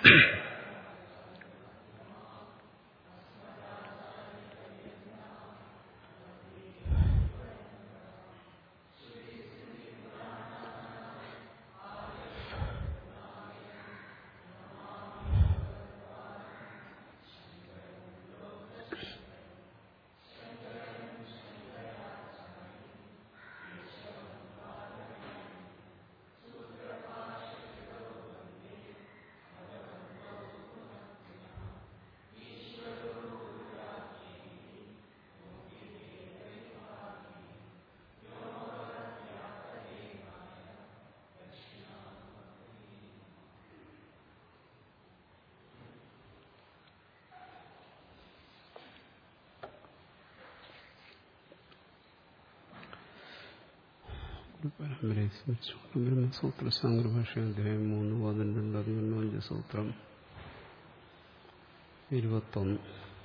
പരമ്പരയെ സ്മരിച്ചുകൊണ്ട് ബ്രഹ്മസൂത്ര സംഗ്രഭാഷ അധ്യായം മൂന്ന് പതിനെണ്ട് പതിനൊന്ന് സൂത്രം ഇരുപത്തൊന്ന്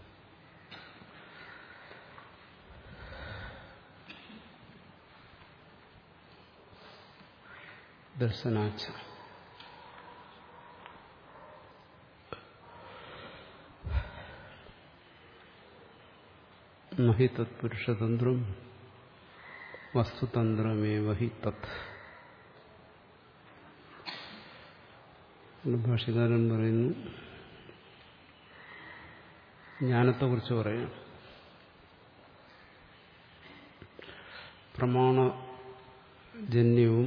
ദർശനാച്ച നഹി തത്പുരുഷതന്ത്രം വസ്തുതന്ത്രമേവ ഹി തത് ഭാഷകാരൻ പറയുന്നു ജ്ഞാനത്തെക്കുറിച്ച് പറയാം പ്രമാണജന്യവും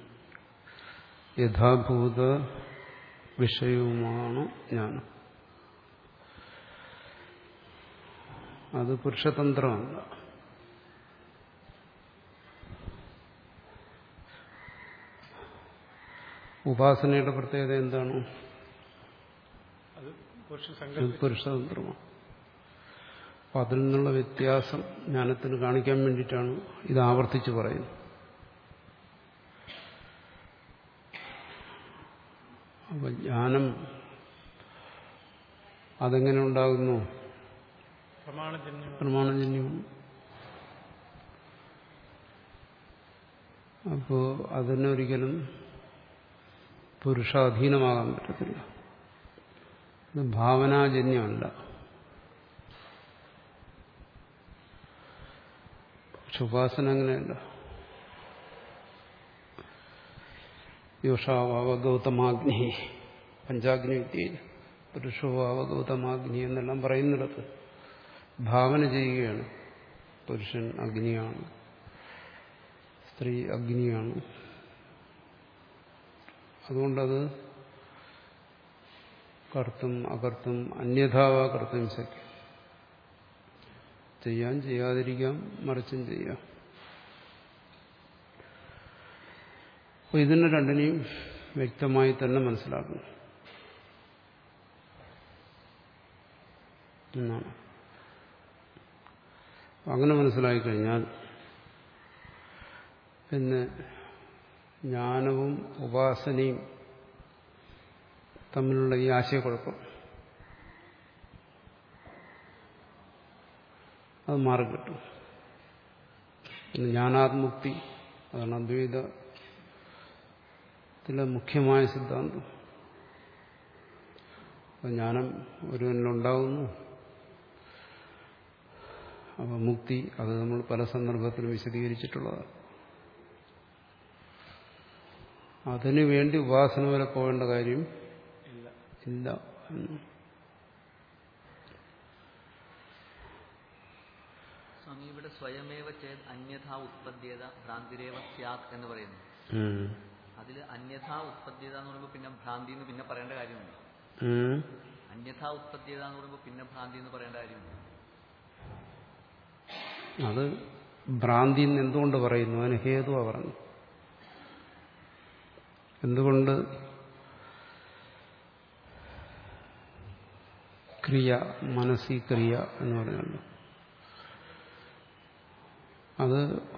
യഥാഭൂത വിഷയവുമാണ് ജ്ഞാനം അത് പുരുഷതന്ത്രമല്ല ഉപാസനയുടെ പ്രത്യേകത എന്താണ് അത് പുരുഷ പുരുഷതന്ത്രമാണ് അപ്പം അതിൽ നിന്നുള്ള വ്യത്യാസം ജ്ഞാനത്തിന് കാണിക്കാൻ വേണ്ടിയിട്ടാണ് ഇത് ആവർത്തിച്ച് പറയുന്നത് അപ്പം ജ്ഞാനം അതെങ്ങനെ ഉണ്ടാകുന്നു പ്രമാണജന്യം പ്രമാണജന്യം അപ്പോൾ അതിനൊരിക്കലും പുരുഷാധീനമാകാൻ പറ്റത്തില്ല ഇത് ഭാവനാജന്യമല്ല പക്ഷെ ഉപാസന അങ്ങനെയല്ല യോഷാവാവ ഗൗതമാഗ്നി പഞ്ചാഗ്നി വിദ്യയിൽ പുരുഷോവാവ ഗൗതമാഗ്നി എന്നെല്ലാം പറയുന്നിടത്ത് ഭാവന ചെയ്യുകയാണ് പുരുഷൻ അഗ്നിയാണ് സ്ത്രീ അഗ്നിയാണ് അതുകൊണ്ടത് കർത്തും അകർത്തും അന്യഥാവ കർത്തും ശക്തി ചെയ്യാൻ ചെയ്യാതിരിക്കാം മറിച്ചും ചെയ്യാം അപ്പോൾ ഇതിനെ രണ്ടിനെയും വ്യക്തമായി തന്നെ മനസ്സിലാക്കണം എന്നാണ് അങ്ങനെ മനസ്സിലാക്കി കഴിഞ്ഞാൽ പിന്നെ ജ്ഞാനവും ഉപാസനയും തമ്മിലുള്ള ഈ ആശയക്കുഴപ്പം അത് മാറിക്കിട്ടും പിന്നെ ജ്ഞാനാത്മുക്തി അതാണ് അദ്വൈതത്തിലെ മുഖ്യമായ സിദ്ധാന്തം അപ്പം ജ്ഞാനം ഒരുവനിലുണ്ടാകുന്നു അപ്പം മുക്തി അത് നമ്മൾ പല സന്ദർഭത്തിലും വിശദീകരിച്ചിട്ടുള്ളതാണ് അതിനു വേണ്ടി ഉപാസന വരെ പോകേണ്ട കാര്യം ഇല്ല ഇല്ല എന്ന് സ്വാമി ഇവിടെ സ്വയമേവ ചേത് അന്യഥാ ഉത്പദ്യത ഭ്രാന്തിരേവ സ്യാത് എന്ന് പറയുന്നു ഉം. അതിൽ അന്യഥാ ഉത്പദ്യത എന്ന് പറയുമ്പോൾ പിന്നെ ഭ്രാന്തി എന്ന് പിന്നെ പറയേണ്ട കാര്യമുണ്ട് ഉം. അന്യഥാ ഉത്പദ്യത എന്ന് പറയുമ്പോൾ പിന്നെ ഭ്രാന്തി എന്ന് പറയേണ്ട കാര്യമുണ്ട് അത് ഭ്രാന്തി എന്ന് എന്തുകൊണ്ട് പറയുന്നു അതിന് ഹേതുവാ പറഞ്ഞു എന്തുകൊണ്ട് ക്രിയ മനസ്സി ക്രിയ എന്ന് പറഞ്ഞല്ലോ അത്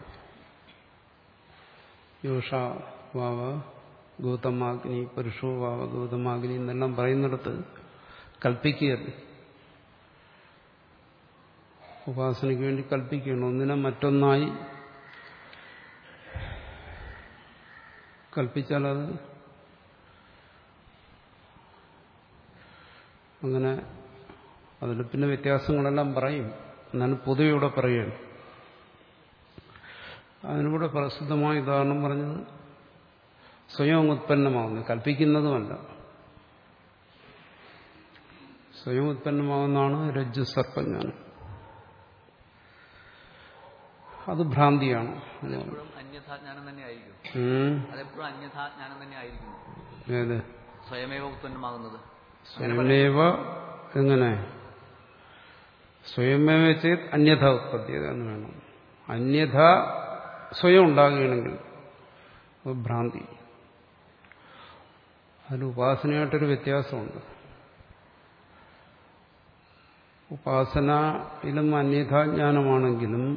യോഷ വാവ ഗൗതമാഗ്നി പുരുഷോ വാവ ഗൗതമാഗ്നി എന്നെല്ലാം പറയുന്നിടത്ത് കൽപ്പിക്കുകയല്ല ഉപാസനയ്ക്ക് വേണ്ടി കൽപ്പിക്കുകയാണ് ഒന്നിനെ മറ്റൊന്നായി കൽപ്പിച്ചാൽ അത് അങ്ങനെ അതിൽ പിന്നെ വ്യത്യാസങ്ങളെല്ലാം പറയും എന്നാലും പൊതുവെ ഇവിടെ പറയുകയാണ് അതിനുകൂടെ പ്രസിദ്ധമായ ഉദാഹരണം പറഞ്ഞത് സ്വയം ഉത്പന്നമാകുന്നു കൽപ്പിക്കുന്നതുമല്ല സ്വയം ഉത്പന്നമാകുന്നതാണ് രജ്ജു സർപ്പജ്ഞാനം അത് ഭ്രാന്തിയാണ് എപ്പോഴും അന്യഥാജ്ഞാനം തന്നെ ആയിരിക്കും ഉം. അതെപ്പോഴും അന്യഥാജ്ഞാനം തന്നെ ആയിരിക്കും ഏത് സ്വയമേവ ഉത്പന്നമാകുന്നത് സ്വയമേവ എങ്ങനെ സ്വയമേവ ചെയ്ത് അന്യഥ ഉത്പത്തിയത് എന്ന് വേണം അന്യഥ സ്വയം ഉണ്ടാകുകയാണെങ്കിൽ അത് ഭ്രാന്തി അതിൽ ഉപാസനയായിട്ടൊരു വ്യത്യാസമുണ്ട് ഉപാസനയിലും അന്യഥാജ്ഞാനമാണെങ്കിലും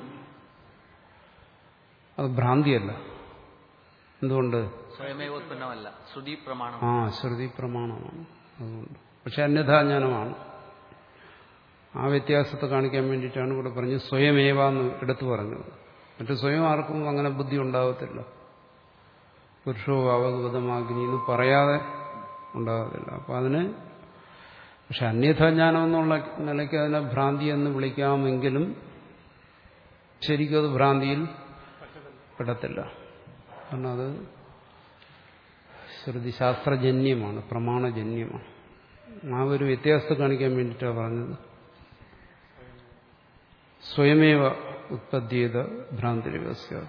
അത് ഭ്രാന്തിയല്ല എന്തുകൊണ്ട് സ്വയമേവ ഉത്പന്നമല്ല ശ്രുതി പ്രമാണം ആ ശ്രുതി പ്രമാണമാണ് അതുകൊണ്ട് പക്ഷെ അന്യഥാജ്ഞാനമാണ് ആ വ്യത്യാസത്തെ കാണിക്കാൻ വേണ്ടിയിട്ടാണ് ഇവിടെ പറഞ്ഞത് സ്വയമേവ എന്ന് എടുത്തു പറഞ്ഞത് മറ്റു സ്വയം ആർക്കും അങ്ങനെ ബുദ്ധി ഉണ്ടാകത്തില്ല പുരുഷോ അവഗതമാഗ്നി എന്ന് പറയാതെ ഉണ്ടാകത്തില്ല അപ്പം അതിന് പക്ഷെ അന്യഥാജ്ഞാനം എന്നുള്ള നിലയ്ക്ക് അതിനെ ഭ്രാന്തി എന്ന് വിളിക്കാമെങ്കിലും ശരിക്കും അത് ഭ്രാന്തിയിൽ പെടത്തില്ല കാരണം അത് ശ്രുതിശാസ്ത്രജന്യമാണ് പ്രമാണജന്യമാണ് ആ ഒരു വ്യത്യാസത്തെ കാണിക്കാൻ വേണ്ടിയിട്ടാണ് പറഞ്ഞത് സ്വയമേവ ഉത്പദ്ധ്യേത ഭ്രാന്തിരവസ്യ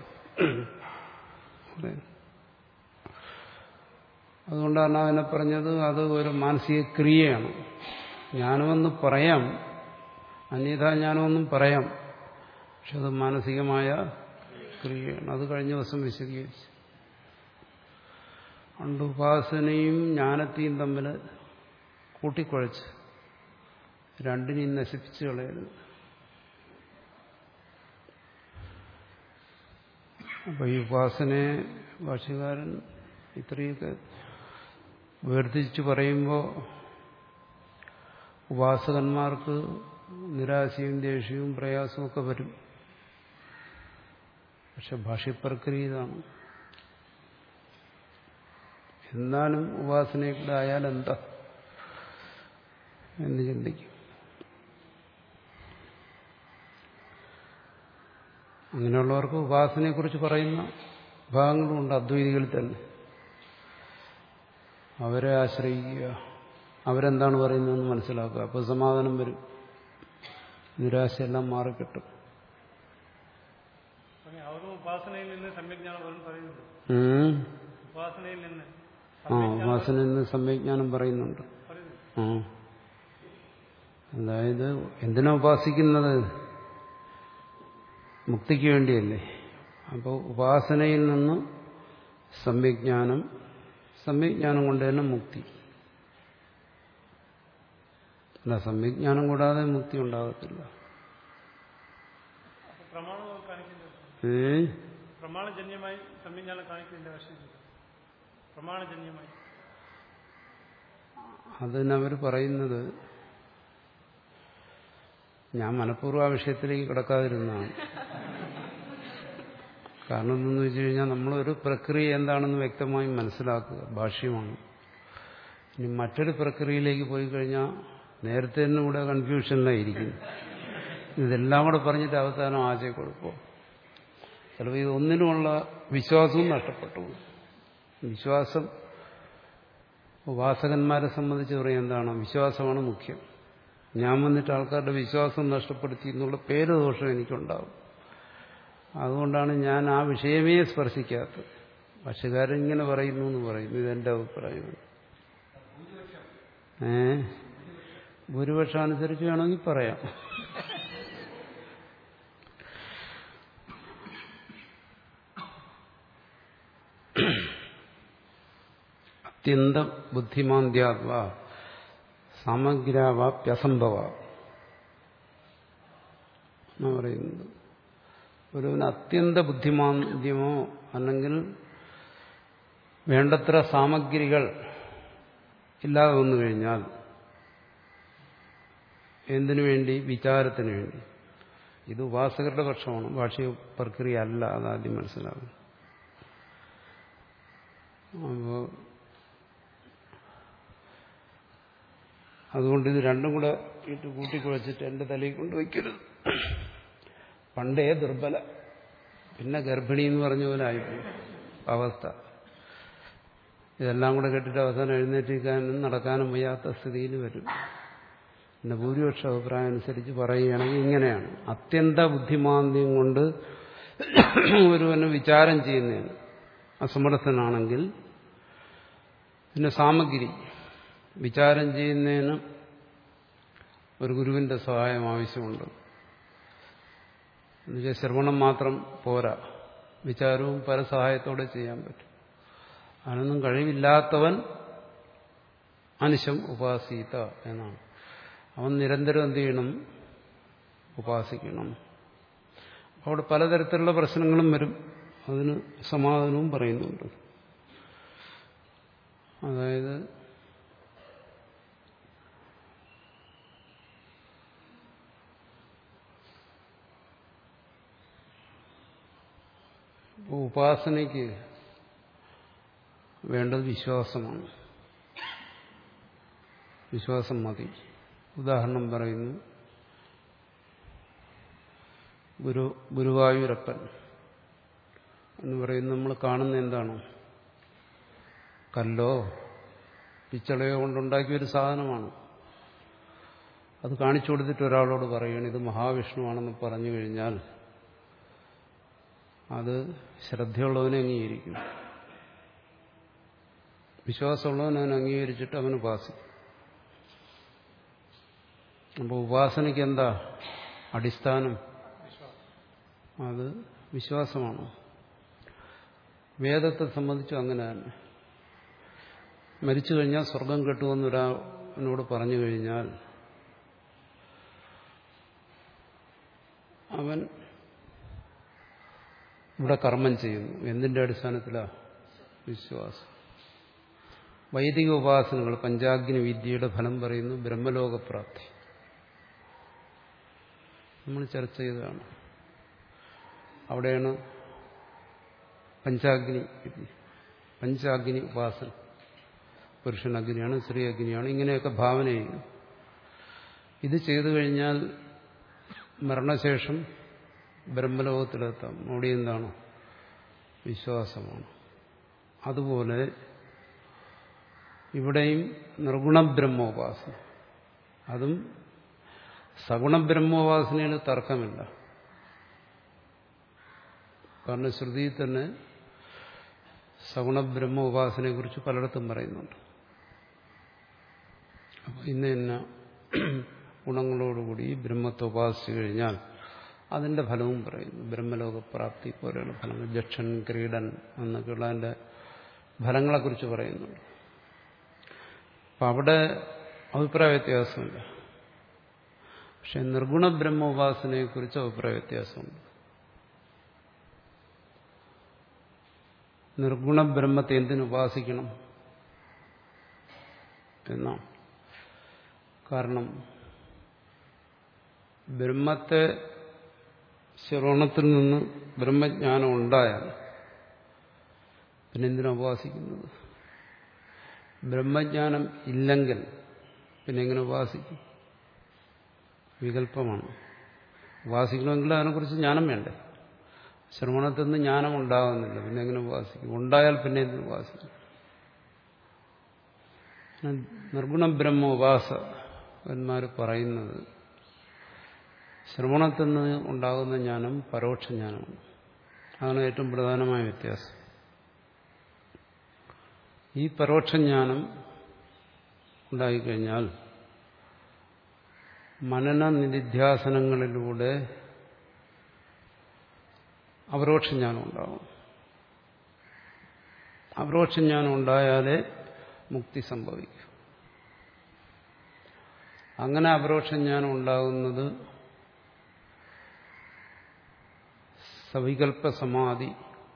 അതുകൊണ്ടാണ് അതിനെ പറഞ്ഞത് അത് ഒരു മാനസിക ക്രിയയാണ് ജ്ഞാനമെന്ന് പറയാം അന്യഥാ ജ്ഞാനമെന്നും പറയാം പക്ഷെ അത് മാനസികമായ ക്രിയയാണ് അത് കഴിഞ്ഞ ദിവസം വിശദീകരിച്ചു അതുകൊണ്ട് ഉപാസനയും ജ്ഞാനത്തെയും തമ്മിൽ കൂട്ടിക്കുഴച്ച് രണ്ടിനെയും നശിപ്പിച്ചു കളയരുത് അപ്പൊ ഈ ഉപാസനയെ ഭാഷകാരൻ ഇത്രയൊക്കെ വേർതിരിച്ച് പറയുമ്പോൾ ഉപാസകന്മാർക്ക് നിരാശയും ദേഷ്യവും പ്രയാസവും ഒക്കെ വരും പക്ഷെ ഭാഷ്യപ്രക്രിയ ഇതാണ് എന്നാലും ഉപാസനയെ കൂടെ ആയാൽ എന്താ എന്ന് ചിന്തിക്കും അങ്ങനെയുള്ളവർക്ക് ഉപാസനയെക്കുറിച്ച് പറയുന്ന ഭാഗങ്ങളുമുണ്ട് അദ്വൈതികളിൽ തന്നെ അവരെ ആശ്രയിക്കുക അവരെന്താണ് പറയുന്നതെന്ന് മനസ്സിലാക്കുക അപ്പോൾ സമാധാനം വരും നിരാശയെല്ലാം മാറിക്കിട്ടും സ്വാമി, അവരും ഉപാസനയിൽ നിന്ന് സമ്യജ്ഞാനം വരും പറയുന്നുണ്ട് ഉം. ഉപാസനയിൽ നിന്ന് ആ ഉപാസനയിൽ നിന്ന് സമ്യജ്ഞാനം പറയുന്നുണ്ട് പറയുന്നു ആ അതായത് എന്തിനാ ഉപാസിക്കുന്നത് മുക്തിക്ക് വേണ്ടിയല്ലേ അപ്പോൾ ഉപാസനയിൽ നിന്ന് സമ്യജ്ഞാനം സമ്യജ്ഞാനം കൊണ്ട് തന്നെ മുക്തി അല്ല സമ്യജ്ഞാനം കൂടാതെ മുക്തി ഉണ്ടാകത്തില്ല അപ്പൊ പ്രമാണം കാണിക്കുന്നത് ഏ പ്രമാണജന്യമായി സമ്യജ്ഞാനം കാണിക്കുന്നതിന്റെ ആവശ്യമില്ല പ്രമാണജന്യമായി അതിനവർ പറയുന്നത് ഞാൻ മനഃപൂർവ്വ ആ വിഷയത്തിലേക്ക് കിടക്കാതിരുന്നതാണ് കാരണം എന്തെന്ന് വെച്ച് കഴിഞ്ഞാൽ നമ്മളൊരു പ്രക്രിയ എന്താണെന്ന് വ്യക്തമായി മനസ്സിലാക്കുക ഭാഷ്യമാണ് ഇനി മറ്റൊരു പ്രക്രിയയിലേക്ക് പോയി കഴിഞ്ഞാൽ നേരത്തെ തന്നെ ഇവിടെ കൺഫ്യൂഷനിലായിരിക്കും ഇതെല്ലാം കൂടെ പറഞ്ഞിട്ട് അവസാനം ആശയക്കുഴപ്പം ചിലപ്പോൾ ഇതൊന്നിനുമുള്ള വിശ്വാസവും നഷ്ടപ്പെട്ടു പോകും. വിശ്വാസം ഉപാസകന്മാരെ സംബന്ധിച്ച് പറയാം എന്താണ് വിശ്വാസമാണ് മുഖ്യം ഞാൻ വന്നിട്ട് ആൾക്കാരുടെ വിശ്വാസം നഷ്ടപ്പെടുത്തി എന്നുള്ള പേര് ദോഷം എനിക്കുണ്ടാവും അതുകൊണ്ടാണ് ഞാൻ ആ വിഷയമേ സ്പർശിക്കാത്തത് ഭാഷകാരൻ ഇങ്ങനെ പറയുന്നു എന്ന് പറയുന്നു ഇതെന്റെ അഭിപ്രായമാണ് ഏ ഭൂരിപക്ഷം അനുസരിച്ച് വേണമെങ്കിൽ പറയാം അത്യന്തം ബുദ്ധിമാന്ദ്യാത്വ സമഗ്രാവാപ്യസംഭവ എന്നാ പറയുന്നത് ഒരുവന് അത്യന്ത ബുദ്ധിമാന്ദ്യമോ അല്ലെങ്കിൽ വേണ്ടത്ര സാമഗ്രികൾ ഇല്ലാതെ വന്നു കഴിഞ്ഞാൽ എന്തിനു വേണ്ടി വിചാരത്തിന് വേണ്ടി ഇത് ഉപാസകരുടെ പക്ഷമാണ് ഭാഷീയ പ്രക്രിയ അല്ല അതാദ്യം മനസ്സിലാകും അപ്പോൾ അതുകൊണ്ട് ഇത് രണ്ടും കൂടെ ഇട്ട് കൂട്ടിക്കുഴച്ചിട്ട് എൻ്റെ തലയിൽ കൊണ്ട് വയ്ക്കരുത് പണ്ടേ ദുർബല പിന്നെ ഗർഭിണി എന്ന് പറഞ്ഞ പോലെ ആയിപ്പോയി അവസ്ഥ ഇതെല്ലാം കൂടെ കേട്ടിട്ട് അവസാനം എഴുന്നേറ്റിരിക്കാനും നടക്കാനും വയ്യാത്ത സ്ഥിതിയിൽ വരും പിന്നെ ഭൂരിപക്ഷ അഭിപ്രായം അനുസരിച്ച് പറയുകയാണെങ്കിൽ ഇങ്ങനെയാണ് അത്യന്ത ബുദ്ധിമാന്ദ്യം കൊണ്ട് ഒരുവന് വിചാരം ചെയ്യുന്നതിന് അസമർത്ഥനാണെങ്കിൽ പിന്നെ സാമഗ്രി വിചാരം ചെയ്യുന്നതിന് ഒരു ഗുരുവിന്റെ സഹായം ആവശ്യമുണ്ട് എന്നുവെച്ചാൽ ശ്രവണം മാത്രം പോരാ വിചാരവും പല സഹായത്തോടെ ചെയ്യാൻ പറ്റും അതിനൊന്നും കഴിവില്ലാത്തവൻ അനിശം ഉപാസീത എന്നാണ് അവൻ നിരന്തരം എന്ത് ചെയ്യണം ഉപാസിക്കണം അവിടെ പലതരത്തിലുള്ള പ്രശ്നങ്ങളും വരും അതിന് സമാധാനവും പറയുന്നുണ്ട് അതായത് ഉപാസനയ്ക്ക് വേണ്ടത് വിശ്വാസമാണ് വിശ്വാസം മതി ഉദാഹരണം പറയുന്നു ഗുരു ഗുരുവായൂരപ്പൻ എന്ന് പറയുന്നത് നമ്മൾ കാണുന്ന എന്താണ് കല്ലോ പിച്ചളയോ കൊണ്ടുണ്ടാക്കിയ ഒരു സാധനമാണ് അത് കാണിച്ചു കൊടുത്തിട്ട് ഒരാളോട് പറയുകയാണ് ഇത് മഹാവിഷ്ണുവാണെന്ന് പറഞ്ഞു കഴിഞ്ഞാൽ അത് ശ്രദ്ധയുള്ളവനെ അംഗീകരിക്കും വിശ്വാസമുള്ളവൻ അവൻ അംഗീകരിച്ചിട്ട് അവൻ ഉപാസിക്കും അപ്പോൾ ഉപാസനയ്ക്ക് എന്താ അടിസ്ഥാനം അത് വിശ്വാസമാണ് വേദത്തെ സംബന്ധിച്ചും അങ്ങനെ തന്നെ മരിച്ചു കഴിഞ്ഞാൽ സ്വർഗം കിട്ടുമെന്ന് ഒരാളിനോട് പറഞ്ഞു കഴിഞ്ഞാൽ അവൻ ഇവിടെ കർമ്മം ചെയ്യുന്നു എന്തിന്റെ അടിസ്ഥാനത്തിലാ വിശ്വാസം വൈദിക ഉപാസനകൾ പഞ്ചാഗ്നി വിദ്യയുടെ ഫലം പറയുന്നു ബ്രഹ്മലോകപ്രാപ്തി നമ്മൾ ചർച്ച ചെയ്തതാണ് അവിടെയാണ് പഞ്ചാഗ്നി വിദ്യ പഞ്ചാഗ്നി ഉപാസന പുരുഷൻ അഗ്നിയാണ് സ്ത്രീ അഗ്നിയാണ് ഇങ്ങനെയൊക്കെ ഭാവന ചെയ്യും ഇത് ചെയ്തു കഴിഞ്ഞാൽ മരണശേഷം ബ്രഹ്മലോകത്തിലെത്താം അവിടെ എന്താണ് വിശ്വാസമാണ് അതുപോലെ ഇവിടെയും നിർഗുണബ്രഹ്മോപാസന അതും സഗുണബ്രഹ്മോപാസനയിൽ തർക്കമില്ല കാരണം ശ്രുതിയിൽ തന്നെ സഗുണബ്രഹ്മ ഉപാസനയെക്കുറിച്ച് പലയിടത്തും പറയുന്നുണ്ട് അപ്പോൾ ഇന്ന ഇന്ന ഗുണങ്ങളോടുകൂടി ബ്രഹ്മത്തെ ഉപാസിച്ചു കഴിഞ്ഞാൽ അതിന്റെ ഫലവും പറയുന്നു ബ്രഹ്മലോകപ്രാപ്തി പോലെയുള്ള ഫലങ്ങൾ ജക്ഷൻ ക്രീഡൻ എന്നൊക്കെയുള്ള അതിന്റെ ഫലങ്ങളെക്കുറിച്ച് പറയുന്നുണ്ട് അപ്പം അവിടെ അഭിപ്രായ വ്യത്യാസമില്ല പക്ഷെ നിർഗുണ ബ്രഹ്മോപാസനയെക്കുറിച്ച് അഭിപ്രായ വ്യത്യാസമുണ്ട് നിർഗുണ ബ്രഹ്മത്തെ എന്തിനു ഉപാസിക്കണം എന്നാണ് കാരണം ബ്രഹ്മത്തെ ശ്രവണത്തിൽ നിന്ന് ബ്രഹ്മജ്ഞാനം ഉണ്ടായാൽ പിന്നെ എന്തിനാ ഉപാസിക്കുന്നത് ബ്രഹ്മജ്ഞാനം ഇല്ലെങ്കിൽ പിന്നെ എങ്ങനെ ഉപാസിക്കും വികല്പമാണ് ഉപാസിക്കണമെങ്കിൽ അതിനെക്കുറിച്ച് ജ്ഞാനം വേണ്ടേ ശ്രവണത്തിൽ നിന്ന് ജ്ഞാനം ഉണ്ടാകുന്നില്ല പിന്നെ എങ്ങനെ ഉപാസിക്കും ഉണ്ടായാൽ പിന്നെ എന്തിനു ഉപാസിക്കും നിർഗുണ ബ്രഹ്മ ഉപാസകന്മാർ പറയുന്നത് ശ്രവണത്തിൽ നിന്ന് ഉണ്ടാകുന്ന ജ്ഞാനം പരോക്ഷ ജ്ഞാനമാണ് അതാണ് ഏറ്റവും പ്രധാനമായ വ്യത്യാസം ഈ പരോക്ഷ ജ്ഞാനം ഉണ്ടായിക്കഴിഞ്ഞാൽ മനന നിധിധ്യാസനങ്ങളിലൂടെ അപരോക്ഷജ്ഞാനം ഉണ്ടാവും അപരോക്ഷജ്ഞാനം ഉണ്ടായാലേ മുക്തി സംഭവിക്കും അങ്ങനെ അപരോക്ഷജ്ഞാനം ഉണ്ടാകുന്നത് സവികൽപ്പ സമാധി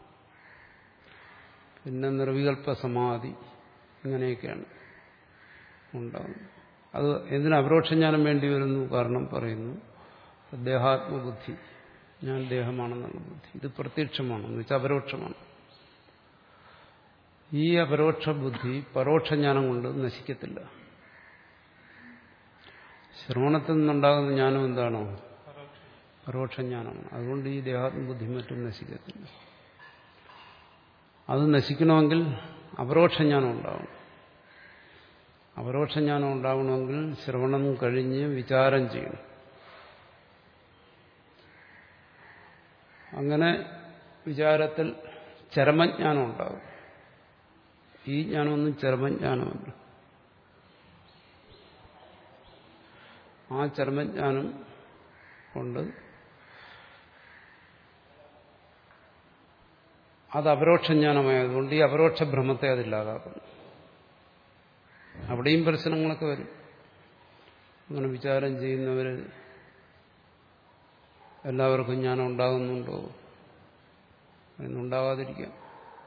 പിന്നെ നിർവികൽപ്പ സമാധി ഇങ്ങനെയൊക്കെയാണ് ഉണ്ടാകുന്നത് അത് എന്തിനു അപരോക്ഷജ്ഞാനം വേണ്ടി വരുന്നു കാരണം പറയുന്നു ദേഹാത്മബുദ്ധി ഞാൻ ദേഹമാണെന്നുള്ള ബുദ്ധി ഇത് പ്രത്യക്ഷമാണ് എന്ന് വെച്ചാൽ അപരോക്ഷമാണ് ഈ അപരോക്ഷ ബുദ്ധി പരോക്ഷജ്ഞാനം കൊണ്ട് നശിക്കത്തില്ല ശ്രവണത്തിൽ നിന്നുണ്ടാകുന്ന ജ്ഞാനം എന്താണോ പരോക്ഷം പരോക്ഷ ജ്ഞാനമാണ് അതുകൊണ്ട് ഈ ദേഹാത്മബുദ്ധി മറ്റും നശിക്കത്തില്ല അത് നശിക്കണമെങ്കിൽ അപരോക്ഷ ജ്ഞാനം ഉണ്ടാവും അപരോക്ഷ ജ്ഞാനം ഉണ്ടാവണമെങ്കിൽ ശ്രവണം കഴിഞ്ഞ് വിചാരം ചെയ്യണം അങ്ങനെ വിചാരത്തിൽ ചരമജ്ഞാനം ഉണ്ടാകും ഈ ജ്ഞാനമൊന്നും ചരമജ്ഞാനമല്ല ആ ചരമജ്ഞാനം കൊണ്ട് അത് അപരോക്ഷ ജ്ഞാനമായതുകൊണ്ട് ഈ അപരോക്ഷ ഭ്രമത്തെ അതില്ലാതാക്കുന്നു അവിടെയും പ്രശ്നങ്ങളൊക്കെ വരും അങ്ങനെ വിചാരം ചെയ്യുന്നവർ എല്ലാവർക്കും ജ്ഞാനം ഉണ്ടാകുന്നുണ്ടോ എന്നുണ്ടാകാതിരിക്കാം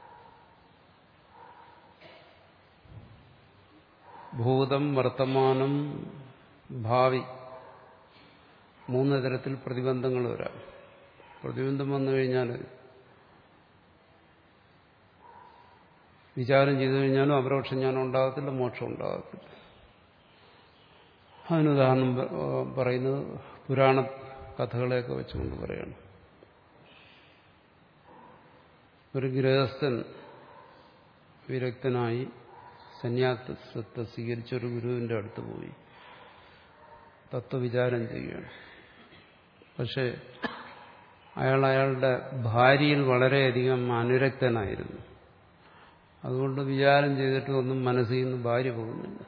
ഭൂതം വർത്തമാനം ഭാവി മൂന്ന് തരത്തിൽ പ്രതിബന്ധങ്ങൾ വരാം പ്രതിബന്ധം വന്നു കഴിഞ്ഞാൽ വിചാരം ചെയ്തു കഴിഞ്ഞാലും അപരോക്ഷ ജ്ഞാനം ഉണ്ടാകത്തില്ല മോക്ഷം ഉണ്ടാകത്തില്ല അതിന് ഉദാഹരണം പ- പറയുന്നത് പുരാണ കഥകളെയൊക്കെ വെച്ചുകൊണ്ട് പറയണം ഒരു ഗൃഹസ്ഥൻ വിരക്തനായി സന്യാസത്തെ സ്വീകരിച്ച ഒരു ഗുരുവിന്റെ അടുത്ത് പോയി തത്വവിചാരം ചെയ്യുകയാണ് പക്ഷെ അയാൾ അയാളുടെ ഭാര്യയിൽ വളരെയധികം അനുരക്തനായിരുന്നു അതുകൊണ്ട് വിചാരം ചെയ്തിട്ട് ഒന്നും മനസ്സിൽ നിന്ന് ഭാര്യ പോകുന്നില്ല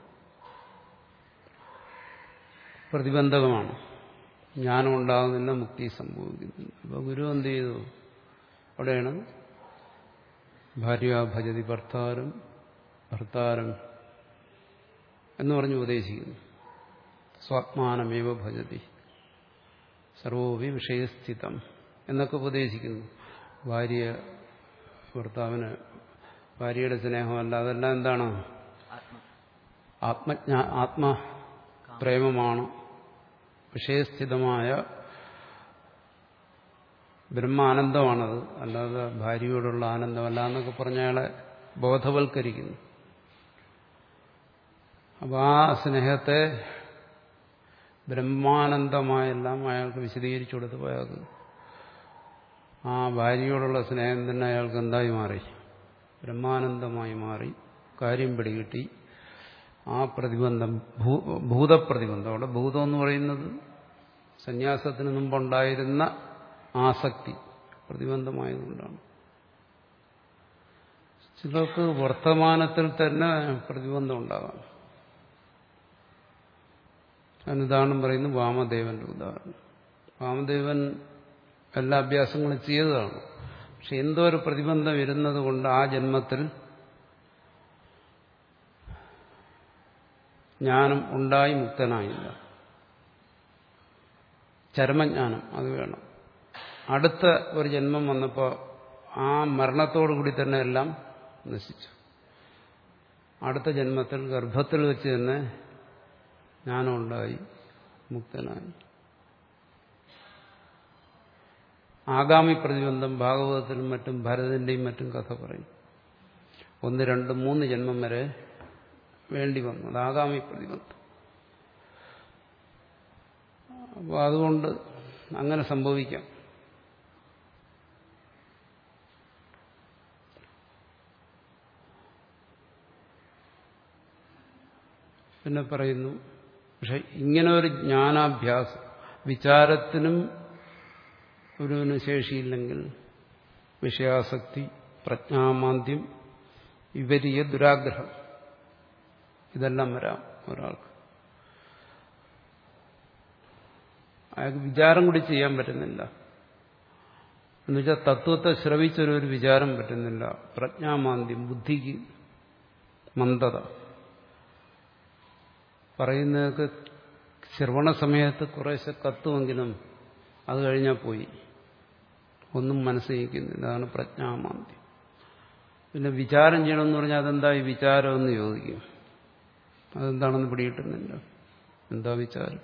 പ്രതിബന്ധകമാണ് ജ്ഞാനം ഉണ്ടാകുന്നില്ല മുക്തി സംഭവിക്കുന്നില്ല അപ്പോൾ ഗുരു എന്ത് ചെയ്തു അവിടെയാണ് ഭാര്യ ഭജതി ഭർത്താരം ഭർത്താരം എന്ന് പറഞ്ഞ് ഉപദേശിക്കുന്നു സ്വാത്മാനമേവ ഭജതി സർവോപി വിഷയസ്ഥിതം എന്നൊക്കെ ഉപദേശിക്കുന്നു ഭാര്യ ഭർത്താവിന് ഭാര്യയുടെ സ്നേഹമല്ല അതെല്ലാം എന്താണ് ആത്മ ആത്മജ്ഞാ ആത്മപ്രേമമാണ് വിഷയസ്ഥിതമായ ബ്രഹ്മാനന്ദമാണത് അല്ലാതെ ഭാര്യയോടുള്ള ആനന്ദമല്ല എന്നൊക്കെ പറഞ്ഞ അയാളെ ബോധവൽക്കരിക്കുന്നു അപ്പോൾ ആ സ്നേഹത്തെ ബ്രഹ്മാനന്ദമായെല്ലാം അയാൾക്ക് വിശദീകരിച്ചു കൊടുത്തപ്പോൾ അയാൾക്ക് ആ ഭാര്യയോടുള്ള സ്നേഹം തന്നെ അയാൾക്ക് എന്തായി മാറി ബ്രഹ്മാനന്ദമായി മാറി കാര്യം പിടികിട്ടി ആ പ്രതിബന്ധം ഭൂ- ഭൂതപ്രതിബന്ധം അവിടെ ഭൂതം എന്ന് പറയുന്നത് സന്യാസത്തിന് മുമ്പുണ്ടായിരുന്ന ആസക്തി പ്രതിബന്ധമായതുകൊണ്ടാണ് ചിലർക്ക് വർത്തമാനത്തിൽ തന്നെ പ്രതിബന്ധം ഉണ്ടാകാം അതിന് ഉദാഹരണം പറയുന്നു വാമദേവന്റെ ഉദാഹരണം വാമദേവൻ എല്ലാ അഭ്യാസങ്ങളും ചെയ്തതാണ് പക്ഷെ എന്തോ ഒരു പ്രതിബന്ധം വരുന്നത് കൊണ്ട് ആ ജന്മത്തിൽ ജ്ഞാനം ഉണ്ടായി മുക്തനായില്ല ചരമജ്ഞാനം അത് വേണം അടുത്ത ഒരു ജന്മം വന്നപ്പോൾ ആ മരണത്തോടു കൂടി തന്നെ എല്ലാം നശിച്ചു അടുത്ത ജന്മത്തിൽ ഗർഭത്തിൽ വെച്ച് തന്നെ ജ്ഞാനം ഉണ്ടായി മുക്തനായി ആഗാമി പ്രതിബന്ധം ഭാഗവതത്തിലും മറ്റും ഭരതന്റെയും മറ്റും കഥ പറയും ഒന്ന് രണ്ട് മൂന്ന് ജന്മം വരെ വേണ്ടി വന്നു അത് ആഗാമി പ്രതിബന്ധം അപ്പോൾ അതുകൊണ്ട് അങ്ങനെ സംഭവിക്കാം പിന്നെ പറയുന്നു പക്ഷെ ഇങ്ങനെ ഒരു ജ്ഞാനാഭ്യാസം വിചാരത്തിനും ഗുരുവിന് ശേഷിയില്ലെങ്കിൽ വിഷയാസക്തി പ്രജ്ഞാമാന്ദ്യം വിപരീയ ദുരാഗ്രഹം ഇതെല്ലാം വരാം ഒരാൾക്ക് അയാൾക്ക് വിചാരം കൂടി ചെയ്യാൻ പറ്റുന്നില്ല എന്നുവെച്ചാൽ തത്വത്തെ ശ്രവിച്ചൊരു ഒരു വിചാരം പറ്റുന്നില്ല പ്രജ്ഞാമാന്ദ്യം ബുദ്ധിക്ക് മന്ദത പറയുന്നതൊക്കെ ശ്രവണ സമയത്ത് കുറേശ്ശെ കത്തുമെങ്കിലും അത് കഴിഞ്ഞാൽ പോയി ഒന്നും മനസ്സിരിക്കുന്നില്ല അതാണ് പ്രജ്ഞാമാന്ദ്യം പിന്നെ വിചാരം ചെയ്യണമെന്ന് പറഞ്ഞാൽ അതെന്താ ഈ വിചാരം എന്ന് ചോദിക്കും അതെന്താണെന്ന് പിടികിട്ടുന്നില്ല എന്താ വിചാരം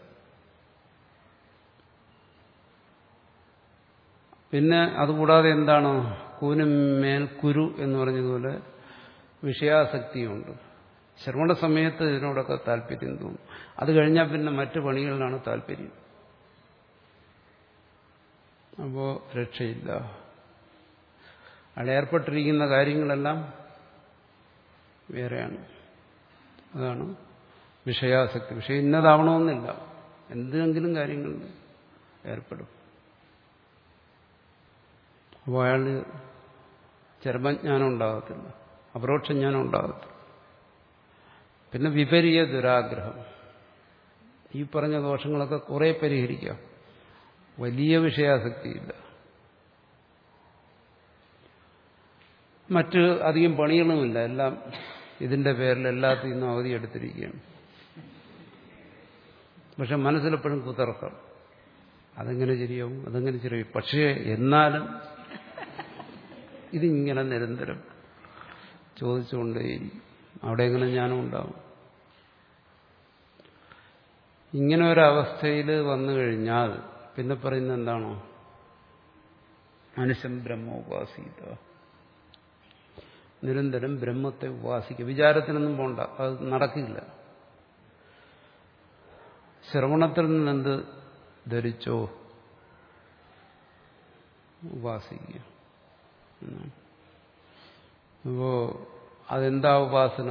പിന്നെ അതുകൂടാതെ എന്താണ് കൂനും മേൽ കുരു എന്ന് പറഞ്ഞതുപോലെ വിഷയാസക്തിയുണ്ട് ശ്രവണ സമയത്ത് ഇതിനോടൊക്കെ താല്പര്യം തോന്നും അത് കഴിഞ്ഞാൽ പിന്നെ മറ്റു പണികളിലാണ് താല്പര്യം അപ്പോൾ രക്ഷയില്ല അയാൾ ഏർപ്പെട്ടിരിക്കുന്ന കാര്യങ്ങളെല്ലാം വേറെയാണ് അതാണ് വിഷയാസക്തി വിഷയം ഇന്നതാവണമെന്നില്ല എന്തെങ്കിലും കാര്യങ്ങളിൽ ഏർപ്പെടും അപ്പോൾ അയാൾ ചരമജ്ഞാനം ഉണ്ടാകത്തില്ല അപരോക്ഷജ്ഞാനം ഉണ്ടാകത്തില്ല പിന്നെ വിപരീയ ദുരാഗ്രഹം ഈ പറഞ്ഞ ദോഷങ്ങളൊക്കെ കുറെ പരിഹരിക്കാം വലിയ വിഷയാസക്തിയില്ല മറ്റ് അധികം പണികളുമില്ല എല്ലാം ഇതിന്റെ പേരിൽ എല്ലാത്തിൽ നിന്നും അവധി എടുത്തിരിക്കുകയാണ് പക്ഷെ മനസ്സിലെപ്പോഴും കുതർക്കം അതെങ്ങനെ ശരിയാവും അതെങ്ങനെ ശരിയാവും പക്ഷേ എന്നാലും ഇതിങ്ങനെ നിരന്തരം ചോദിച്ചുകൊണ്ടേയിരിക്കും അവിടെ എങ്ങനെ ജ്ഞാനം ഉണ്ടാവും ഇങ്ങനെ ഒരവസ്ഥയിൽ വന്നു കഴിഞ്ഞാൽ പിന്നെ പറയുന്നത് എന്താണോ മനുഷ്യൻ ബ്രഹ്മോപാസീത നിരന്തരം ബ്രഹ്മത്തെ ഉപാസിക്കുക വിചാരത്തിനൊന്നും പോണ്ട അത് നടക്കില്ല ശ്രവണത്തിൽ നിന്നെന്ത് ധരിച്ചോ ഉപാസിക്കുക എന്നാണ്. അപ്പോ അതെന്താ ഉപാസന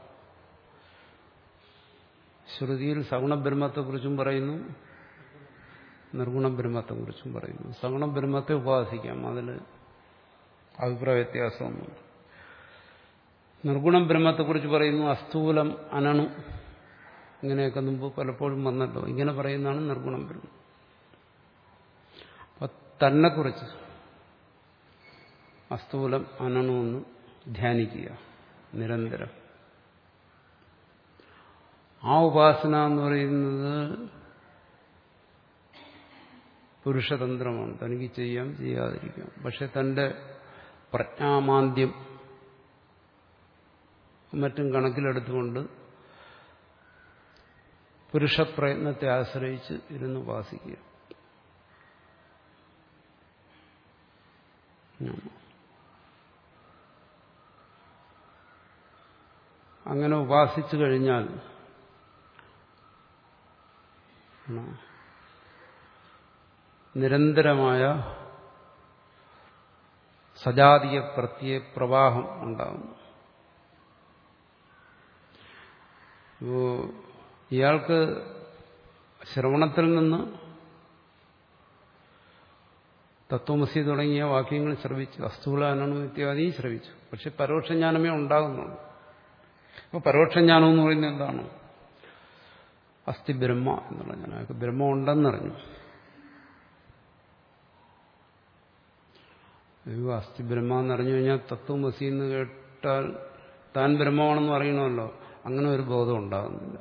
ശ്രുതിയിൽ സഗുണബ്രഹ്മത്തെക്കുറിച്ചും പറയുന്നു നിർഗുണബ്രഹ്മത്തെക്കുറിച്ചും പറയുന്നു സഗുണബ്രഹ്മത്തെ ഉപാസിക്കാം അതിൽ അഭിപ്രായ വ്യത്യാസമൊന്നുമില്ല നിർഗുണം ബ്രഹ്മത്തെക്കുറിച്ച് പറയുന്നു അസ്ഥൂലം അനണു ഇങ്ങനെയൊക്കെ മുമ്പ് പലപ്പോഴും വന്നല്ലോ ഇങ്ങനെ പറയുന്നതാണ് നിർഗുണം ബ്രഹ്മം അപ്പൊ തന്നെക്കുറിച്ച് അസ്ഥൂലം അനണു എന്ന് ധ്യാനിക്കുക നിരന്തരം ആ ഉപാസന എന്ന് പറയുന്നത് പുരുഷതന്ത്രമാണ് തനിക്ക് ചെയ്യാം ചെയ്യാതിരിക്കാം പക്ഷെ തന്റെ പ്രജ്ഞാമാന്ദ്യം മറ്റും കണക്കിലെടുത്തുകൊണ്ട് പുരുഷപ്രയത്നത്തെ ആശ്രയിച്ച് ഇരുന്ന് ഉപാസിക്കുക അങ്ങനെ ഉപാസിച്ചു കഴിഞ്ഞാൽ നിരന്തരമായ സജാതീയ പ്രത്യയ പ്രവാഹം ഉണ്ടാകും ഇപ്പോ ഇയാൾക്ക് ശ്രവണത്തിൽ നിന്ന് തത്വമസി തുടങ്ങിയ വാക്യങ്ങൾ ശ്രവിച്ചു അസ്തൂലാനണു ഇത്യാദി ശ്രവിച്ചു പക്ഷെ പരോക്ഷജ്ഞാനമേ ഉണ്ടാകുന്നുള്ളൂ അപ്പോൾ പരോക്ഷജ്ഞാനം എന്ന് പറയുന്നത് എന്താണ് അസ്ഥി ബ്രഹ്മ എന്നുള്ള ഞാൻ അയാൾക്ക് ബ്രഹ്മം ഉണ്ടെന്നറിഞ്ഞു അയ്യോ അസ്ഥി ബ്രഹ്മ എന്നറിഞ്ഞു കഴിഞ്ഞാൽ തത്വമസി എന്ന് കേട്ടാൽ താൻ ബ്രഹ്മമാണെന്ന് അറിയണമല്ലോ അങ്ങനെ ഒരു ബോധം ഉണ്ടാകുന്നില്ല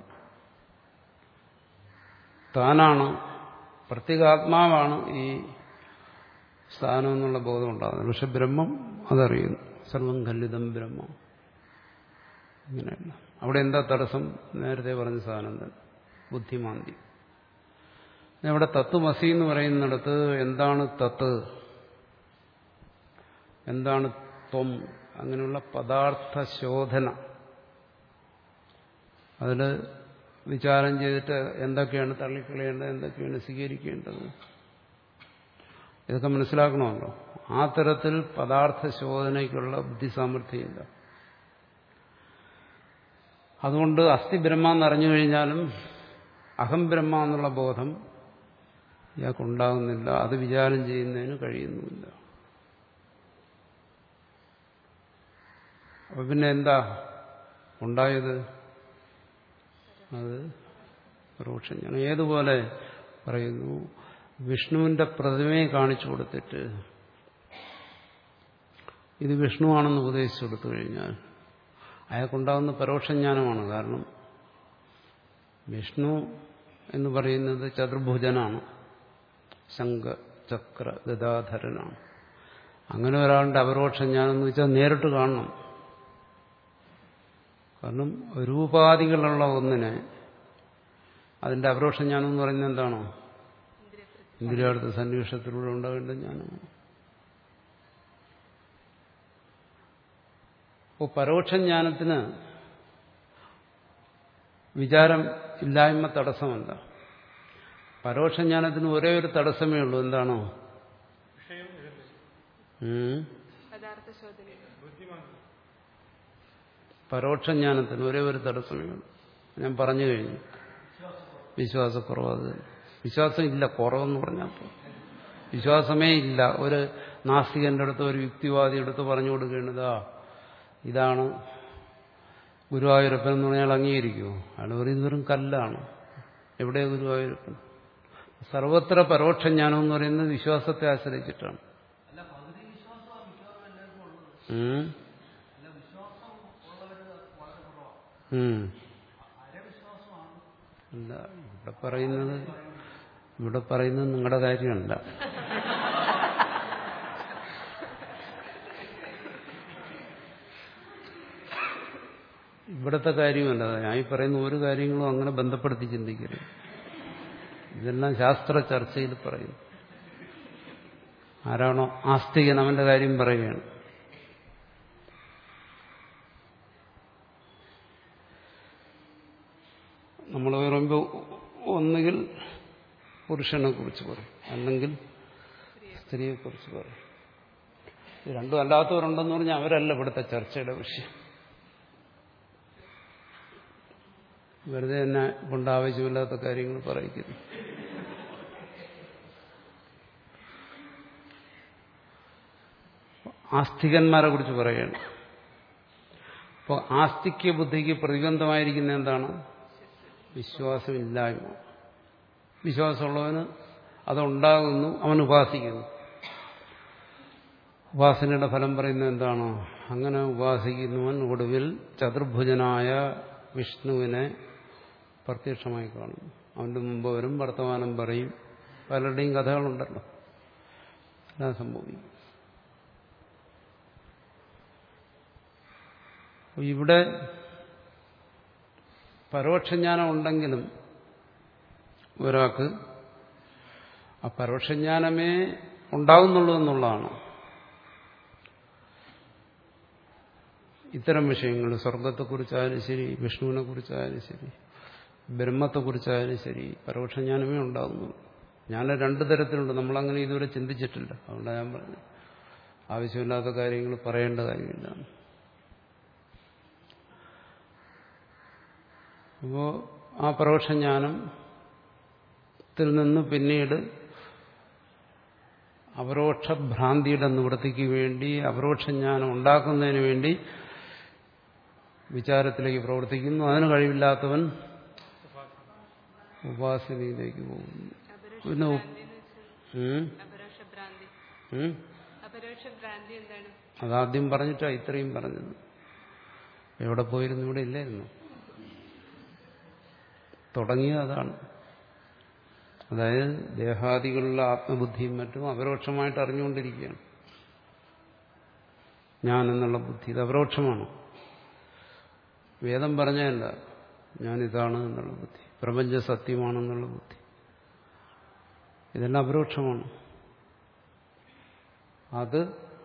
താനാണ് പ്രത്യേകാത്മാവാണ് ഈ സ്ഥാനം എന്നുള്ള ബോധം ഉണ്ടാകുന്നത് പക്ഷെ ബ്രഹ്മം അതറിയുന്നു സർവം കല്ലിതം ബ്രഹ്മം ഇങ്ങനെയല്ല അവിടെ എന്താ തടസ്സം നേരത്തെ പറഞ്ഞ സാധനം തന്നെ ബുദ്ധിമാന്തി അവിടെ തത്വമസി എന്ന് പറയുന്നിടത്ത് എന്താണ് തത്ത് എന്താണ് ത്വം അങ്ങനെയുള്ള പദാർത്ഥ ശോധന അതിൽ വിചാരം ചെയ്തിട്ട് എന്തൊക്കെയാണ് തള്ളിക്കളയേണ്ടത് എന്തൊക്കെയാണ് സ്വീകരിക്കേണ്ടത് ഇതൊക്കെ മനസ്സിലാക്കണമല്ലോ ആ തരത്തിൽ പദാർത്ഥ ശോധനയ്ക്കുള്ള ബുദ്ധിസാമർഥ്യമില്ല അതുകൊണ്ട് അസ്ഥി ബ്രഹ്മ എന്നറിഞ്ഞു കഴിഞ്ഞാലും അഹം ബ്രഹ്മ എന്നുള്ള ബോധം ഇയാൾക്കുണ്ടാകുന്നില്ല അത് വിചാരം ചെയ്യുന്നതിന് കഴിയുന്നുമില്ല അപ്പൊ പിന്നെ എന്താ ഉണ്ടായത് അത് പരോക്ഷജ്ഞാനം ഏതുപോലെ പറയുന്നു വിഷ്ണുവിന്റെ പ്രതിമയെ കാണിച്ചു കൊടുത്തിട്ട് ഇത് വിഷ്ണുവാണെന്ന് ഉപദേശിച്ചു കൊടുത്തു കഴിഞ്ഞാൽ അയാൾക്കുണ്ടാകുന്ന പരോക്ഷജ്ഞാനമാണ് കാരണം വിഷ്ണു എന്ന് പറയുന്നത് ചതുർഭുജനാണ് ശംഖ ചക്ര ഗദാധരനാണ് അങ്ങനെ ഒരാളുടെ അപരോക്ഷജ്ഞാനം എന്ന് വെച്ചാൽ നേരിട്ട് കാണണം കാരണം രൂപാദികളുള്ള ഒന്നിനെ അതിന്റെ അപരോക്ഷജ്ഞാനം എന്ന് പറയുന്നത് എന്താണോ ഇന്ദ്രിയാർത്ഥ സന്നിവേഷത്തിലൂടെ ഉണ്ടാകേണ്ട ജ്ഞാനമാണ് അപ്പോൾ പരോക്ഷജ്ഞാനത്തിന് വിചാരം ഇല്ലായ്മ തടസ്സമല്ല പരോക്ഷ ജ്ഞാനത്തിന് ഒരേ ഒരു തടസ്സമേ ഉള്ളൂ എന്താണോ വിഷയം ഇതല്ലേ ഉം. പദാർത്ഥ ശോധന ബുദ്ധിമാൻ പരോക്ഷ ജ്ഞാനത്തിന് ഒരേ ഒരു തടസ്സമേ ഉള്ളൂ ഞാൻ പറഞ്ഞു കഴിഞ്ഞു വിശ്വാസക്കുറവ് അത് തന്നെ. വിശ്വാസം ഇല്ല കുറവെന്ന് പറഞ്ഞാൽ വിശ്വാസമേ ഇല്ല ഒരു നാസ്തികന്റെ അടുത്ത് ഒരു യുക്തിവാദിയുടെ അടുത്ത് പറഞ്ഞു കൊടുക്കേണ്ടതാ ഇതാണ് ഗുരുവായൂരപ്പൻ എന്ന് പറഞ്ഞാൽ അംഗീകരിക്കുമോ അയാൾ പറയുന്നത് വെറും കല്ലാണ് എവിടെയാ ഗുരുവായൂരപ്പൻ സർവത്ര പരോക്ഷ ജ്ഞാനം എന്ന് പറയുന്നത് വിശ്വാസത്തെ ആശ്രയിച്ചിട്ടാണ് ഉം. ഉം. അല്ല ഇവിടെ പറയുന്നത് ഇവിടെ പറയുന്നത് നിങ്ങളുടെ കാര്യമല്ല ഇവിടുത്തെ കാര്യമല്ല ഞാൻ ഈ പറയുന്ന ഒരു കാര്യങ്ങളും അങ്ങനെ ബന്ധപ്പെടുത്തി ചിന്തിക്കരുത് ഇതെല്ലാം ശാസ്ത്ര ചർച്ചയിൽ പറയുന്നു ആരാണോ ആസ്തികൻ അവന്റെ കാര്യം പറയുകയാണ് നമ്മൾ പറയുമ്പോൾ ഒന്നുകിൽ പുരുഷനെ കുറിച്ച് പറയും അല്ലെങ്കിൽ സ്ത്രീയെ കുറിച്ച് പറയും ഇത് രണ്ടും അല്ലാത്തവരുണ്ടെന്ന് പറഞ്ഞാൽ അവരല്ല ഇവിടുത്തെ ചർച്ചയുടെ വിഷയം വെറുതെ എന്നെ കൊണ്ട് ആവശ്യമില്ലാത്ത കാര്യങ്ങൾ പറയിക്കുന്നു ആസ്തികന്മാരെ കുറിച്ച് പറയുകയാണ് അപ്പോൾ ആസ്തിക്യ ബുദ്ധിക്ക് പ്രതിബന്ധമായിരിക്കുന്ന എന്താണ് വിശ്വാസമില്ലായ്മ വിശ്വാസമുള്ളവന് അതുണ്ടാകുന്നു അവൻ ഉപാസിക്കുന്നു ഉപാസനയുടെ ഫലം പറയുന്നത് എന്താണോ അങ്ങനെ ഉപാസിക്കുന്നവൻ ഒടുവിൽ ചതുർഭുജനായ വിഷ്ണുവിനെ പ്രത്യക്ഷമായി കാണും അവന്റെ മുമ്പ് വരും വർത്തമാനം പറയും പലരുടെയും കഥകളുണ്ടല്ലോ എല്ലാം സംഭവിക്കും അപ്പൊ ഇവിടെ പരോക്ഷജ്ഞാനം ഉണ്ടെങ്കിലും ഒരാൾക്ക് ആ പരോക്ഷജ്ഞാനമേ ഉണ്ടാകുന്നുള്ളൂ എന്നുള്ളതാണ് ഇത്തരം വിഷയങ്ങൾ സ്വർഗത്തെക്കുറിച്ചായാലും ശരി വിഷ്ണുവിനെ കുറിച്ചായാലും ശരി ബ്രഹ്മത്തെക്കുറിച്ചായാലും ശരി പരോക്ഷജ്ഞാനമേ ഉണ്ടാകുന്നുള്ളൂ ഞാൻ രണ്ടു തരത്തിലുണ്ട് നമ്മളങ്ങനെ ഇതുവരെ ചിന്തിച്ചിട്ടില്ല അതുകൊണ്ടാണ് ഞാൻ പറഞ്ഞു ആവശ്യമില്ലാത്ത കാര്യങ്ങൾ പറയേണ്ട കാര്യമില്ല അപ്പോൾ ആ പരോക്ഷജ്ഞാനത്തിൽ നിന്ന് പിന്നീട് അപരോക്ഷ ഭ്രാന്തിയുടെ നിവൃത്തിക്ക് വേണ്ടി അപരോക്ഷജ്ഞാനം ഉണ്ടാക്കുന്നതിന് വേണ്ടി വിചാരത്തിലേക്ക് പ്രവർത്തിക്കുന്നു അതിന് കഴിവില്ലാത്തവൻ ഉപാസനയിലേക്ക് പോകുന്നു പിന്നെ ഉ- ഉം? അപരോക്ഷ ഭ്രാന്തി ഉം? അപരോക്ഷ ഭ്രാന്തി എന്താണ് അതാദ്യം പറഞ്ഞിട്ടാ ഇത്രയും പറഞ്ഞത് എവിടെ പോയിരുന്നു ഇവിടെ ഇല്ലായിരുന്നു തുടങ്ങിയത് അതാണ് അതായത് ദേഹാദികളുള്ള ആത്മബുദ്ധിയും മറ്റും അപരോക്ഷമായിട്ട് അറിഞ്ഞുകൊണ്ടിരിക്കുകയാണ് ഞാൻ എന്നുള്ള ബുദ്ധി ഇത് അപരോക്ഷമാണ് വേദം പറഞ്ഞതല്ല ഞാനിതാണ് എന്നുള്ള ബുദ്ധി പ്രപഞ്ച സത്യമാണെന്നുള്ള ബുദ്ധി ഇതെല്ലാം അപരോക്ഷമാണ് അത്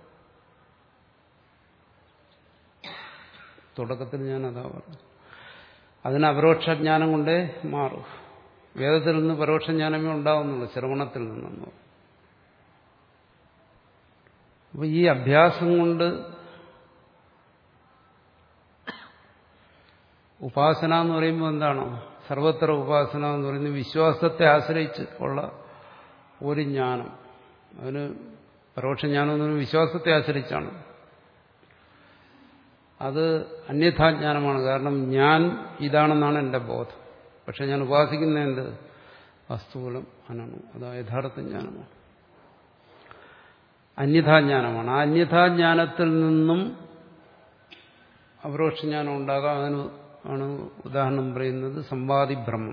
തുടക്കത്തിൽ ഞാൻ അതാ പറഞ്ഞു അതിന് അപരോക്ഷജ്ഞാനം കൊണ്ടേ മാറും വേദത്തിൽ നിന്ന് പരോക്ഷജ്ഞാനമേ ഉണ്ടാവുന്നുള്ളൂ ശ്രവണത്തിൽ നിന്നൊന്നും അപ്പൊ ഈ അഭ്യാസം കൊണ്ട് ഉപാസന എന്ന് പറയുമ്പോൾ എന്താണ് സർവത്ര ഉപാസന എന്ന് പറയുന്നത് വിശ്വാസത്തെ ആശ്രയിച്ച് ഉള്ള ഒരു ജ്ഞാനം അതിന് പരോക്ഷജ്ഞാനം എന്ന് പറയുന്നത് വിശ്വാസത്തെ ആശ്രയിച്ചാണ് അത് അന്യഥാജ്ഞാനമാണ് കാരണം ഞാൻ ഇതാണെന്നാണ് എൻ്റെ ബോധം പക്ഷെ ഞാൻ ഉപാസിക്കുന്ന എന്ത് വസ്തുക്കളും അനാണ് അത് യഥാർത്ഥ ജ്ഞാനമാണ് അന്യഥാജ്ഞാനമാണ് ആ അന്യഥാജ്ഞാനത്തിൽ നിന്നും അപരോക്ഷജ്ഞാനം ഉണ്ടാകാം അതിന് ആണ് ഉദാഹരണം പറയുന്നത് സമ്പാദിഭ്രമം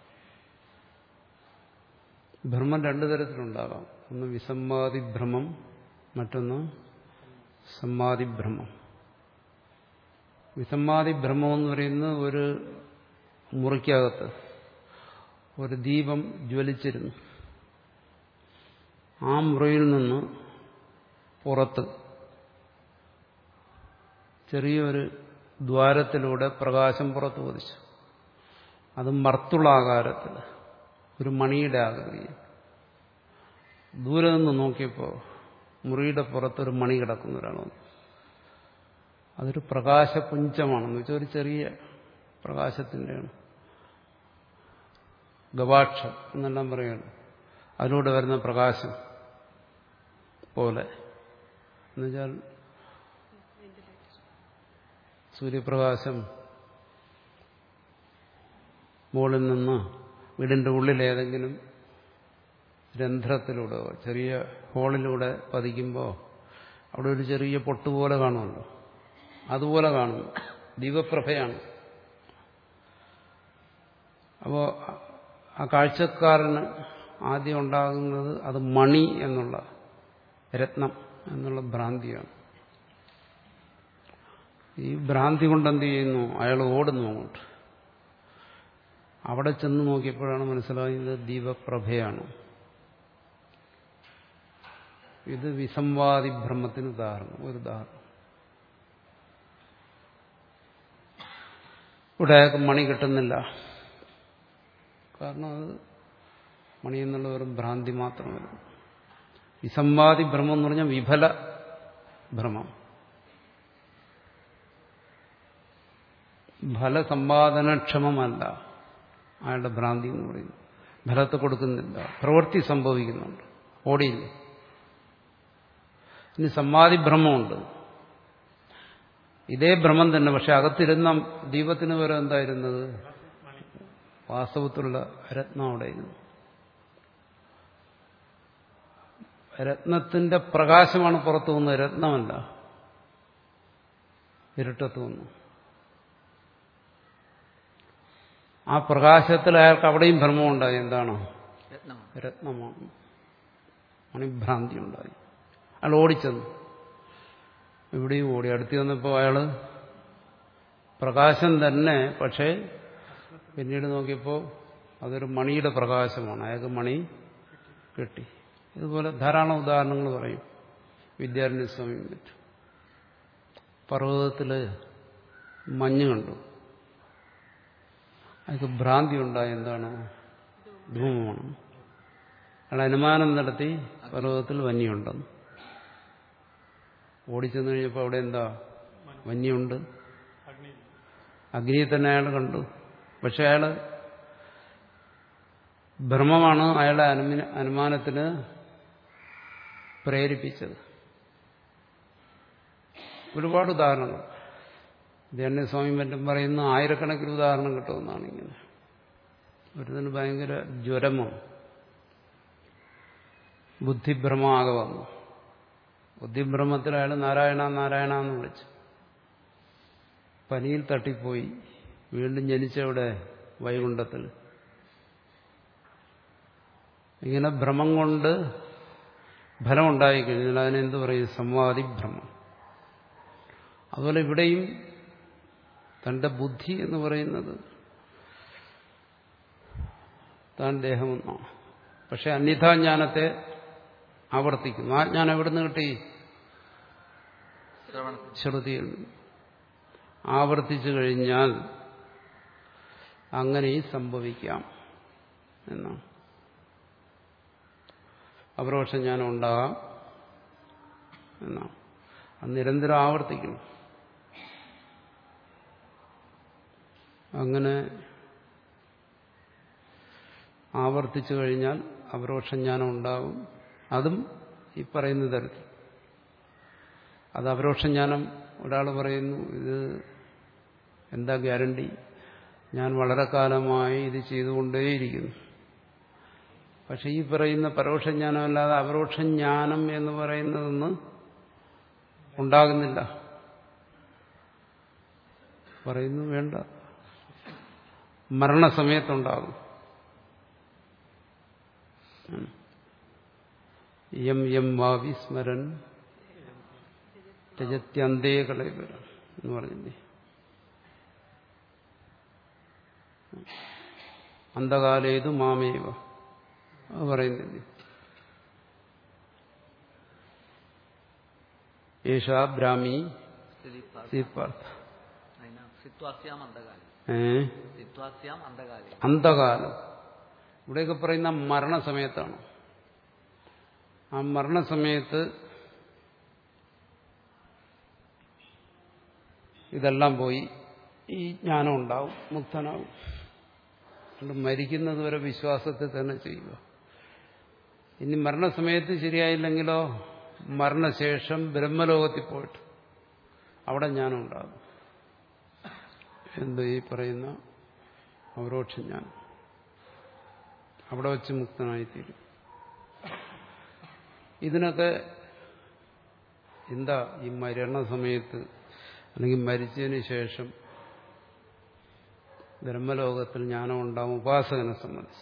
ഭ്രമം രണ്ടു തരത്തിലുണ്ടാകാം ഒന്ന് വിസമ്പാദിഭ്രമം മറ്റൊന്ന് സമ്മാദിഭ്രമം വിസമ്മാദിഭ്രമം എന്ന് പറയുന്നത് ഒരു മുറിക്കകത്ത് ഒരു ദീപം ജ്വലിച്ചിരുന്നു ആ മുറിയിൽ നിന്ന് പുറത്ത് ചെറിയൊരു ദ്വാരത്തിലൂടെ പ്രകാശം പുറത്തു പതിച്ചു അത് മർത്തുള്ള ആകാരത്തിൽ ഒരു മണിയുടെ ആകൃതി ദൂരെ നിന്ന് നോക്കിയപ്പോൾ മുറിയുടെ പുറത്തൊരു മണി കിടക്കുന്ന ഒരാളാണ് അതൊരു പ്രകാശപുഞ്ചമാണെന്ന് വെച്ചാൽ ഒരു ചെറിയ പ്രകാശത്തിൻ്റെയാണ് ഗവാക്ഷം എന്നെല്ലാം പറയുകയാണ് അതിലൂടെ വരുന്ന പ്രകാശം പോലെ എന്നുവെച്ചാൽ സൂര്യപ്രകാശം മുകളിൽ നിന്ന് വീടിന്റെ ഉള്ളിൽ ഏതെങ്കിലും രന്ധ്രത്തിലൂടെ ചെറിയ ഹോളിലൂടെ പതിക്കുമ്പോൾ അവിടെ ഒരു ചെറിയ പൊട്ടുപോലെ കാണുമല്ലോ അതുപോലെ കാണും ദീപപ്രഭയാണ് അപ്പോൾ ആ കാഴ്ചക്കാരന് ആദ്യം ഉണ്ടാകുന്നത് അത് മണി എന്നുള്ള രത്നം എന്നുള്ള ഭ്രാന്തിയാണ് ഈ ഭ്രാന്തി കൊണ്ട് എന്ത് ചെയ്യുന്നു അയാൾ ഓടുന്നു അങ്ങോട്ട് അവിടെ ചെന്ന് നോക്കിയപ്പോഴാണ് മനസ്സിലായത് ദീപപ്രഭയാണ് ഇത് വിസംവാദി ഭ്രമത്തിന് ഉദാഹരണം ഒരു ഉദാഹരണം ഇവിടെ അയാൾക്ക് മണി കിട്ടുന്നില്ല കാരണം അത് മണി എന്നുള്ള വെറും ഭ്രാന്തി മാത്രമല്ല വിസംവാദി ഭ്രമം എന്ന് പറഞ്ഞാൽ വിഫല ഭ്രമം ഫലസമ്പാദനക്ഷമമല്ല അയാളുടെ ഭ്രാന്തി എന്ന് പറയുന്നത് ഫലത്തെ കൊടുക്കുന്നില്ല പ്രവൃത്തി സംഭവിക്കുന്നുണ്ട് ഓടിയില്ല ഇനി സമ്മാതി ഭ്രമമുണ്ട് ഇതേ ഭ്രമം തന്നെ പക്ഷെ അകത്തിരുന്ന ദീപത്തിന് വരെ എന്തായിരുന്നത് വാസ്തവത്തിലുള്ള രത്നം അവിടെ ഇരുന്നു രത്നത്തിന്റെ പ്രകാശമാണ് പുറത്തു വന്നത് രത്നമല്ല ഇരുട്ടത്ത് വന്നു ആ പ്രകാശത്തിൽ അയാൾക്ക് അവിടെയും ഭ്രമമുണ്ടായി എന്താണ് രത്നമാണ് രത്നമാണ് മണിഭ്രാന്തി ഉണ്ടായി അയാൾ ഓടിച്ചെന്നു ഇവിടെയും ഓടി അടുത്ത് വന്നപ്പോൾ അയാള് പ്രകാശം തന്നെ പക്ഷേ പിന്നീട് നോക്കിയപ്പോൾ അതൊരു മണിയുടെ പ്രകാശമാണ് അയാൾക്ക് മണി കിട്ടി ഇതുപോലെ ധാരാളം ഉദാഹരണങ്ങൾ പറയും വിദ്യാരണ്യ സ്വാമിയും പറ്റും പർവ്വതത്തിൽ മഞ്ഞ് കണ്ടു അയാൾക്ക് ഭ്രാന്തി ഉണ്ടായി എന്താണ് ധൂമമാണ് അയാൾ അനുമാനം നടത്തി പർവ്വതത്തിൽ വന്യുണ്ടെന്ന് ഓടിച്ചെന്ന് കഴിഞ്ഞപ്പോൾ അവിടെ എന്താ വന്യുണ്ട് അഗ്നി അഗ്നിയെ തന്നെ അയാൾ കണ്ടു പക്ഷെ അയാൾ ഭ്രമമാണ് അയാളുടെ അനുമിന അനുമാനത്തിന് പ്രേരിപ്പിച്ചത് ഒരുപാട് ഉദാഹരണങ്ങൾ ധ്യാനസ്വാമി മറ്റും പറയുന്ന ആയിരക്കണക്കിന് ഉദാഹരണം കിട്ടുമെന്നാണ് ഇങ്ങനെ ഒരുതിന് ഭയങ്കര ജ്വരമാണ് ബുദ്ധിഭ്രമമാകെ വന്നു ബുദ്ധിഭ്രമത്തിൽ അയാൾ നാരായണ നാരായണ എന്ന് വിളിച്ചു പനിയിൽ തട്ടിപ്പോയി വീണ്ടും ജനിച്ചവിടെ വൈകുണ്ഠത്തിൽ ഇങ്ങനെ ഭ്രമം കൊണ്ട് ഫലമുണ്ടായി കഴിഞ്ഞാൽ അതിനെന്ത് പറയും സംവാദി ഭ്രമം അതുപോലെ ഇവിടെയും തന്റെ ബുദ്ധി എന്ന് പറയുന്നത് താൻ ദേഹമെന്നാണ് പക്ഷെ അന്യഥാജ്ഞാനത്തെ ആവർത്തിക്കുന്നു ആ ജ്ഞാനം എവിടുന്ന് കിട്ടി ശ്രവണത്തിൽ ശ്രുതിയിൽ ആവർത്തിച്ചു കഴിഞ്ഞാൽ അങ്ങനെയും സംഭവിക്കാം എന്നാണ് അപരോക്ഷ ജ്ഞാനം ഉണ്ടാകാം എന്നാണ് അത് നിരന്തരം ആവർത്തിക്കണം അങ്ങനെ ആവർത്തിച്ചു കഴിഞ്ഞാൽ അപരോക്ഷ ജ്ഞാനം ഉണ്ടാകും അതും ഈ പറയുന്ന തരത്തിൽ അത് അപരോക്ഷ ജ്ഞാനം ഒരാൾ പറയുന്നു ഇത് എന്താ ഗ്യാരണ്ടി ഞാൻ വളരെ കാലമായി ഇത് ചെയ്തുകൊണ്ടേയിരിക്കുന്നു പക്ഷെ ഈ പറയുന്ന പരോക്ഷ ജ്ഞാനമല്ലാതെ അപരോക്ഷ ജ്ഞാനം എന്ന് പറയുന്നതൊന്ന് ഉണ്ടാകുന്നില്ല പറയുന്നു വേണ്ട മരണസമയത്തുണ്ടാകും യം യം വാവി സ്മരൻ രജത്യന്തേ കളയുക എന്ന് പറഞ്ഞില്ലേ അന്ധകാലേതു മാമേവ അത് പറയുന്നില്ലേ ഏഷാ ബ്രാഹ്മി സ്ഥിതി സീപാർത്ഥ സിത്വാസ്യാം അന്ധകാലം ഏ ചിത്വാസ്യാം അന്ധകാലേ അന്ധകാലം ഇവിടെയൊക്കെ പറയുന്ന മരണസമയത്താണ് ആ മരണസമയത്ത് ഇതെല്ലാം പോയി ഈ ജ്ഞാനം ഉണ്ടാവും മുക്തനാവും അതുകൊണ്ട് മരിക്കുന്നത് വരെ വിശ്വാസത്തിൽ തന്നെ ചെയ്യുക ഇനി മരണസമയത്ത് ശരിയായില്ലെങ്കിലോ മരണശേഷം ബ്രഹ്മലോകത്തിൽ പോയിട്ട് അവിടെ ജ്ഞാനം ഉണ്ടാകും എന്ത് ഈ പറയുന്ന അപരോക്ഷജ്ഞാനം അവിടെ വെച്ച് മുക്തനായിത്തീരും ഇതിനൊക്കെ എന്താ ഈ മരണസമയത്ത് അല്ലെങ്കിൽ മരിച്ചതിന് ശേഷം ബ്രഹ്മലോകത്തിൽ ജ്ഞാനം ഉണ്ടാവും ഉപാസകനെ സംബന്ധിച്ച്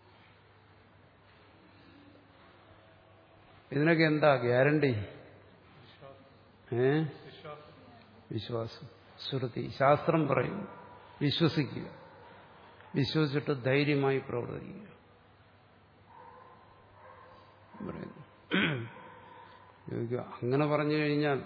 ഇതിനൊക്കെ എന്താ ഗ്യാരണ്ടി ഏ വിശ്വാസം ശ്രുതി ശാസ്ത്രം പറയും വിശ്വസിക്കുക വിശ്വസിച്ചിട്ട് ധൈര്യമായി പ്രവർത്തിക്കുക പറയുന്നു ചോദിക്കുക അങ്ങനെ പറഞ്ഞു കഴിഞ്ഞാൽ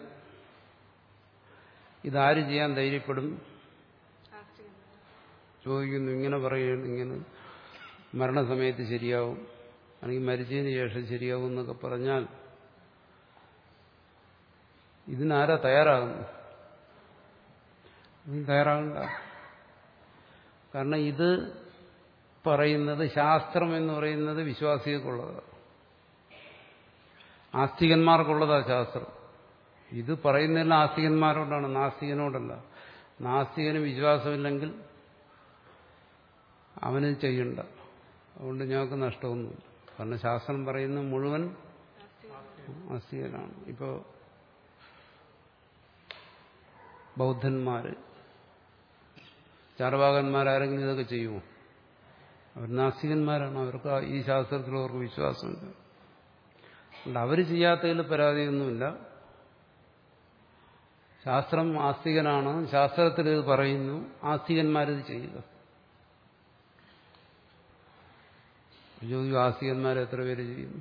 ഇതാര് ചെയ്യാൻ ധൈര്യപ്പെടും ആസ്തികന്മാർ ചോദിക്കുന്നു ഇങ്ങനെ പറയുന്നു ഇങ്ങനെ മരണസമയത്ത് ശരിയാവും അല്ലെങ്കിൽ മരിച്ചതിന് ശേഷം ശരിയാവും എന്നൊക്കെ പറഞ്ഞാൽ ഇതിനാരാ തയ്യാറാകുന്നു ഇതിന് തയ്യാറാകണ്ട കാരണം ഇത് പറയുന്നത് ശാസ്ത്രം എന്ന് പറയുന്നത് വിശ്വാസികൾക്കുള്ളതാണ് ആസ്തികന്മാർക്കുള്ളതാ ശാസ്ത്രം ഇത് പറയുന്നതെല്ലാം ആസ്തികന്മാരോടാണ് നാസ്തികനോടല്ല നാസ്തികന് വിശ്വാസമില്ലെങ്കിൽ അവന് ചെയ്യണ്ട അതുകൊണ്ട് ഞങ്ങൾക്ക് നഷ്ടമൊന്നുമില്ല കാരണം ശാസ്ത്രം പറയുന്ന മുഴുവൻ ആസ്തികനാണ് ഇപ്പോൾ ബൗദ്ധന്മാര് ചാർവാകന്മാരാരെങ്കിലും ഇതൊക്കെ ചെയ്യുമോ അവർ നാസ്തികന്മാരാണ് അവർക്ക് ആ- ഈ ശാസ്ത്രത്തിൽ അവർക്ക് വിശ്വാസമുണ്ട് അതുകൊണ്ട് അവർ ചെയ്യാത്തതിൽ പരാതിയൊന്നുമില്ല ശാസ്ത്രം ആസ്തികനാണ് ശാസ്ത്രത്തിൽ ഇത് പറയുന്നു ആസ്തികന്മാരിത് ചെയ്യുക ചോദിക്കും ആസ്തികന്മാർ എത്ര പേര് ചെയ്യുന്നു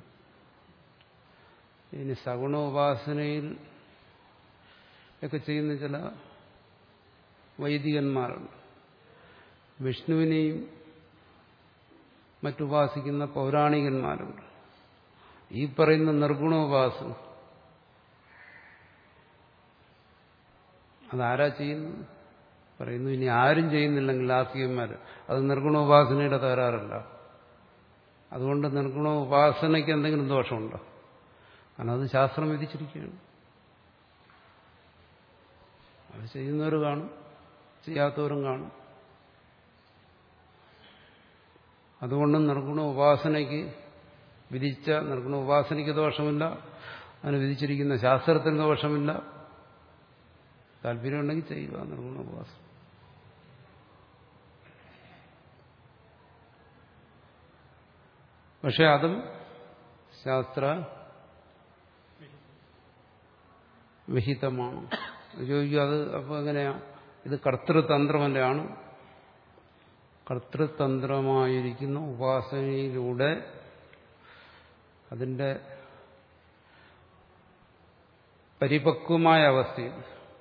ഇനി സഗുണ ഉപാസനയിൽ ഒക്കെ ചെയ്യുന്ന ചില വൈദികന്മാരുണ്ട് വിഷ്ണുവിനെയും മറ്റുപാസിക്കുന്ന പൗരാണികന്മാരുണ്ട് ഈ പറയുന്ന നിർഗുണോപാസന അതാരാ ചെയ്യുന്നത് പറയുന്നു ഇനി ആരും ചെയ്യുന്നില്ലെങ്കിൽ ആസ്തികന്മാർ അത് നിർഗുണോപാസനയുടെ തകരാറല്ല അതുകൊണ്ട് നിർഗുണ ഉപാസനയ്ക്ക് എന്തെങ്കിലും ദോഷമുണ്ടോ കാരണം അത് ശാസ്ത്രം വിധിച്ചിരിക്കുകയാണ് അത് ചെയ്യുന്നവർ കാണും ചെയ്യാത്തവരും കാണും അതുകൊണ്ട് നിർഗുണ ഉപാസനയ്ക്ക് വിധിച്ച നിർഗുണ ഉപാസനയ്ക്ക് ദോഷമില്ല അതിന് വിധിച്ചിരിക്കുന്ന ശാസ്ത്രത്തിന് ദോഷമില്ല താല്പര്യമുണ്ടെങ്കിൽ ചെയ്യുക നിർഗുണ ഉപാസന പക്ഷെ അതും ശാസ്ത്ര വിഹിതമാണ് ചോദിക്കും അത് അപ്പോൾ എങ്ങനെയാ ഇത് കർത്തൃതന്ത്രമല്ലാണ് കർത്തൃതന്ത്രമായിരിക്കുന്ന ഉപാസനയിലൂടെ അതിന്റെ പരിപക്വമായ അവസ്ഥയിൽ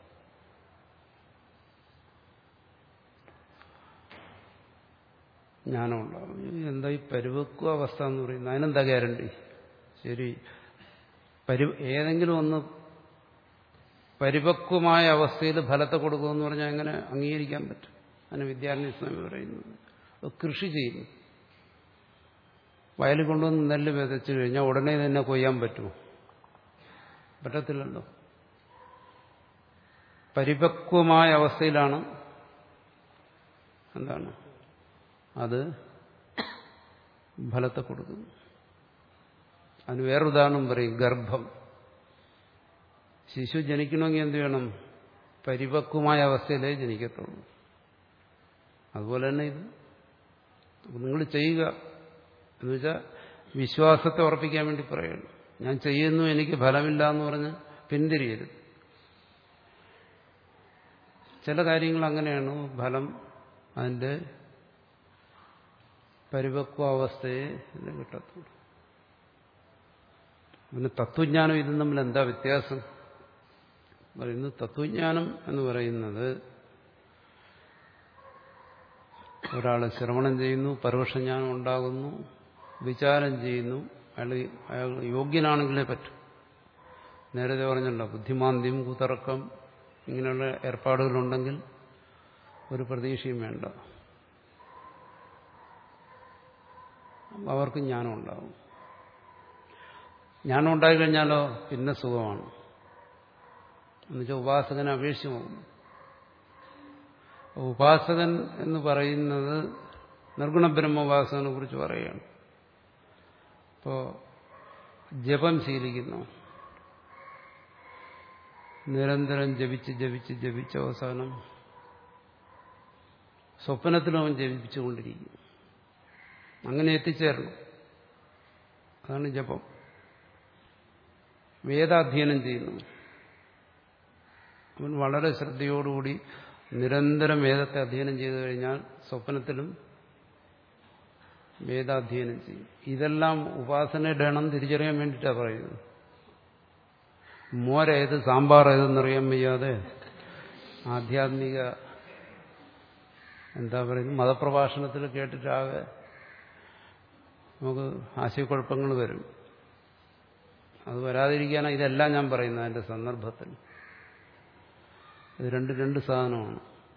ജ്ഞാനമുണ്ടാകും എന്താ ഈ പരിപക്വ അവസ്ഥ എന്ന് പറയുന്നത് അതിനെന്താ ഗ്യാരണ്ടി ശരി പരി ഏതെങ്കിലും ഒന്ന് പരിപക്വമായ അവസ്ഥയിൽ ഫലത്തെ കൊടുക്കുമെന്ന് പറഞ്ഞാൽ എങ്ങനെ അംഗീകരിക്കാൻ പറ്റും അതിന് വിദ്യാർത്ഥി സ്വാമി പറയുന്നത് അത് കൃഷി ചെയ്യുന്നു വയലിൽ കൊണ്ടുവന്ന് നെല്ല് വിതച്ചു കഴിഞ്ഞാൽ ഉടനെ തന്നെ കൊയ്യാൻ പറ്റുമോ പറ്റത്തില്ലല്ലോ പരിപക്വമായ അവസ്ഥയിലാണ് എന്താണ് അത് ഫലത്തെ കൊടുക്കുന്നു അതിന് വേറൊരു ഉദാഹരണം പറയും ഗർഭം ശിശു ജനിക്കണമെങ്കിൽ എന്ത് വേണം പരിപക്വമായ അവസ്ഥയിലേ ജനിക്കത്തുള്ളൂ അതുപോലെ തന്നെ ഇത് നിങ്ങൾ ചെയ്യുക എന്ന് വെച്ചാൽ വിശ്വാസത്തെ ഉറപ്പിക്കാൻ വേണ്ടി പറയുന്നു ഞാൻ ചെയ്യുന്നു എനിക്ക് ഫലമില്ല എന്ന് പറഞ്ഞ് പിന്തിരിയരുത് ചില കാര്യങ്ങൾ അങ്ങനെയാണ് ഫലം അതിൻ്റെ പരിപക്വാവസ്ഥയെ ഇതിന് കിട്ടത്തുള്ളൂ പിന്നെ തത്വജ്ഞാനം ഇതും തമ്മിൽ എന്താ വ്യത്യാസം പറയുന്നത് തത്വജ്ഞാനം എന്ന് പറയുന്നത് ഒരാൾ ശ്രവണം ചെയ്യുന്നു പരോക്ഷജ്ഞാനം ഉണ്ടാകുന്നു വിചാരം ചെയ്യുന്നു അയാൾ അയാൾ യോഗ്യനാണെങ്കിലേ പറ്റും നേരത്തെ പറഞ്ഞല്ലോ ബുദ്ധിമാന്ദ്യം കുതർക്കം ഇങ്ങനെയുള്ള ഏർപ്പാടുകളുണ്ടെങ്കിൽ ഒരു പ്രതീക്ഷയും വേണ്ട അവർക്ക് ജ്ഞാനം ഉണ്ടാവും ജ്ഞാനം ഉണ്ടായിക്കഴിഞ്ഞാലോ പിന്നെ സുഖമാണ് എന്നുവെച്ചാൽ ഉപാസകനെ അപേക്ഷിച്ച് പോകും ഉപാസകൻ എന്ന് പറയുന്നത് നിർഗുണ ബ്രഹ്മോപാസകനെ കുറിച്ച് പറയുകയാണ് ഇപ്പോ ജപം ശീലിക്കുന്നു നിരന്തരം ജപിച്ച് ജപിച്ച് ജപിച്ച് അവസാനം സ്വപ്നത്തിലും അവൻ ജപിച്ചുകൊണ്ടിരിക്കും അങ്ങനെ എത്തിച്ചേരണം അതാണ് ജപം വേദാധ്യയനം ചെയ്യുന്നു അവൻ വളരെ ശ്രദ്ധയോടുകൂടി നിരന്തരം വേദത്തെ അധ്യയനം ചെയ്തു കഴിഞ്ഞാൽ സ്വപ്നത്തിലും വേദാധ്യയനം ചെയ്യും ഇതെല്ലാം ഉപാസനയുടെ എണ്ണം തിരിച്ചറിയാൻ വേണ്ടിയിട്ടാണ് പറയുന്നത് മോരേത് സാമ്പാർ ഏതെന്നറിയാൻ വയ്യാതെ ആധ്യാത്മിക എന്താ പറയുന്നത് മതപ്രഭാഷണത്തിൽ കേട്ടിട്ടാകെ നമുക്ക് ആശയക്കുഴപ്പങ്ങൾ വരും അത് വരാതിരിക്കാനാണ് ഇതെല്ലാം ഞാൻ പറയുന്നത് അതിന്റെ സന്ദർഭത്തിൽ ഇത് രണ്ട് രണ്ട് സാധനമാണ്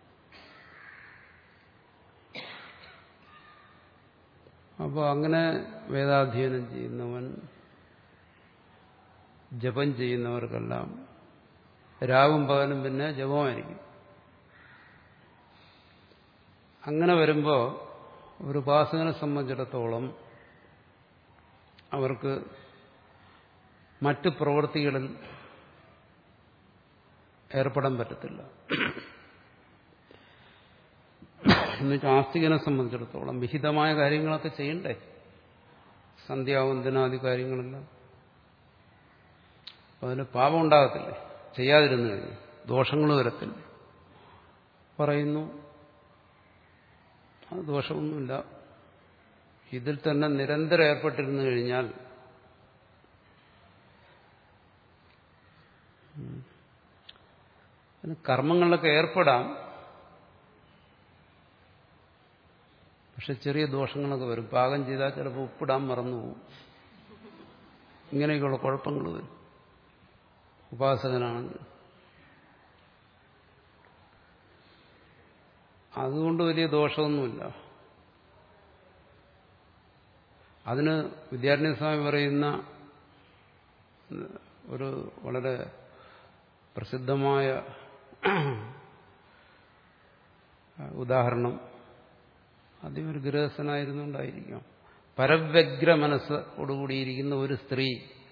അപ്പോൾ അങ്ങനെ വേദാധ്യയനം ചെയ്യുന്നവൻ ജപം ചെയ്യുന്നവർക്കെല്ലാം രാവും പകലും പിന്നെ ജപമായിരിക്കും അങ്ങനെ വരുമ്പോൾ ഒരു ഉപാസകനെ സംബന്ധിച്ചിടത്തോളം അവർക്ക് മറ്റ് പ്രവൃത്തികളിൽ ഏർപ്പെടാൻ പറ്റത്തില്ല എന്നുവെച്ചാൽ ആസ്തികനെ സംബന്ധിച്ചിടത്തോളം വിഹിതമായ കാര്യങ്ങളൊക്കെ ചെയ്യണ്ടേ സന്ധ്യാവന്തനാദി കാര്യങ്ങളെല്ലാം അപ്പൊ അതിന് പാപം ഉണ്ടാകത്തില്ലേ ചെയ്യാതിരുന്നു കഴിഞ്ഞു ദോഷങ്ങൾ വരത്തില്ല പറയുന്നു അത് ദോഷമൊന്നുമില്ല ഇതിൽ തന്നെ നിരന്തരം ഏർപ്പെട്ടിരുന്നു കഴിഞ്ഞാൽ അതിന് കർമ്മങ്ങളിലൊക്കെ ഏർപ്പെടാം പക്ഷെ ചെറിയ ദോഷങ്ങളൊക്കെ വരും പാകം ചെയ്താൽ ചിലപ്പോൾ ഉപ്പിടാൻ മറന്നു പോകും ഇങ്ങനെയൊക്കെയുള്ള കുഴപ്പങ്ങൾ വരും ഉപാസകനാണെങ്കിൽ അതുകൊണ്ട് വലിയ ദോഷമൊന്നുമില്ല അതിന് വിദ്യാരണ്യസ്വാമി പറയുന്ന ഒരു വളരെ പ്രസിദ്ധമായ ഉദാഹരണം ആദ്യം ഒരു ഗൃഹസ്ഥനായിരുന്നുകൊണ്ടായിരിക്കാം പരവ്യഗ്ര മനസ്സോടുകൂടിയിരിക്കുന്ന ഒരു സ്ത്രീ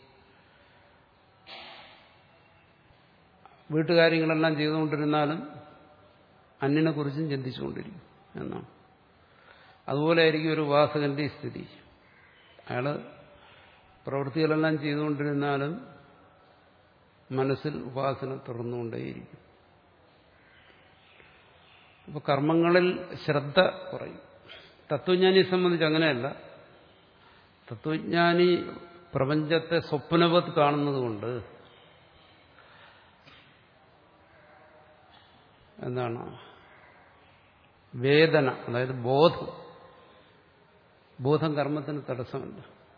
വീട്ടുകാര്യങ്ങളെല്ലാം ചെയ്തുകൊണ്ടിരുന്നാലും അന്യനെ കുറിച്ചും ചിന്തിച്ചുകൊണ്ടിരിക്കും എന്നാണ് അതുപോലെ ആയിരിക്കും ഒരു ഉപാസകന്റെ സ്ഥിതി അയാള് പ്രവൃത്തികളെല്ലാം ചെയ്തുകൊണ്ടിരുന്നാലും മനസ്സിൽ ഉപാസന തുറന്നുകൊണ്ടേയിരിക്കും അപ്പൊ കർമ്മങ്ങളിൽ ശ്രദ്ധ കുറയും തത്വജ്ഞാനിയെ സംബന്ധിച്ച് അങ്ങനെയല്ല തത്വജ്ഞാനി പ്രപഞ്ചത്തെ സ്വപ്നവത് കാണുന്നതുകൊണ്ട് എന്താണ് വേദന അതായത് ബോധം ബോധം കർമ്മത്തിന് തടസ്സമല്ല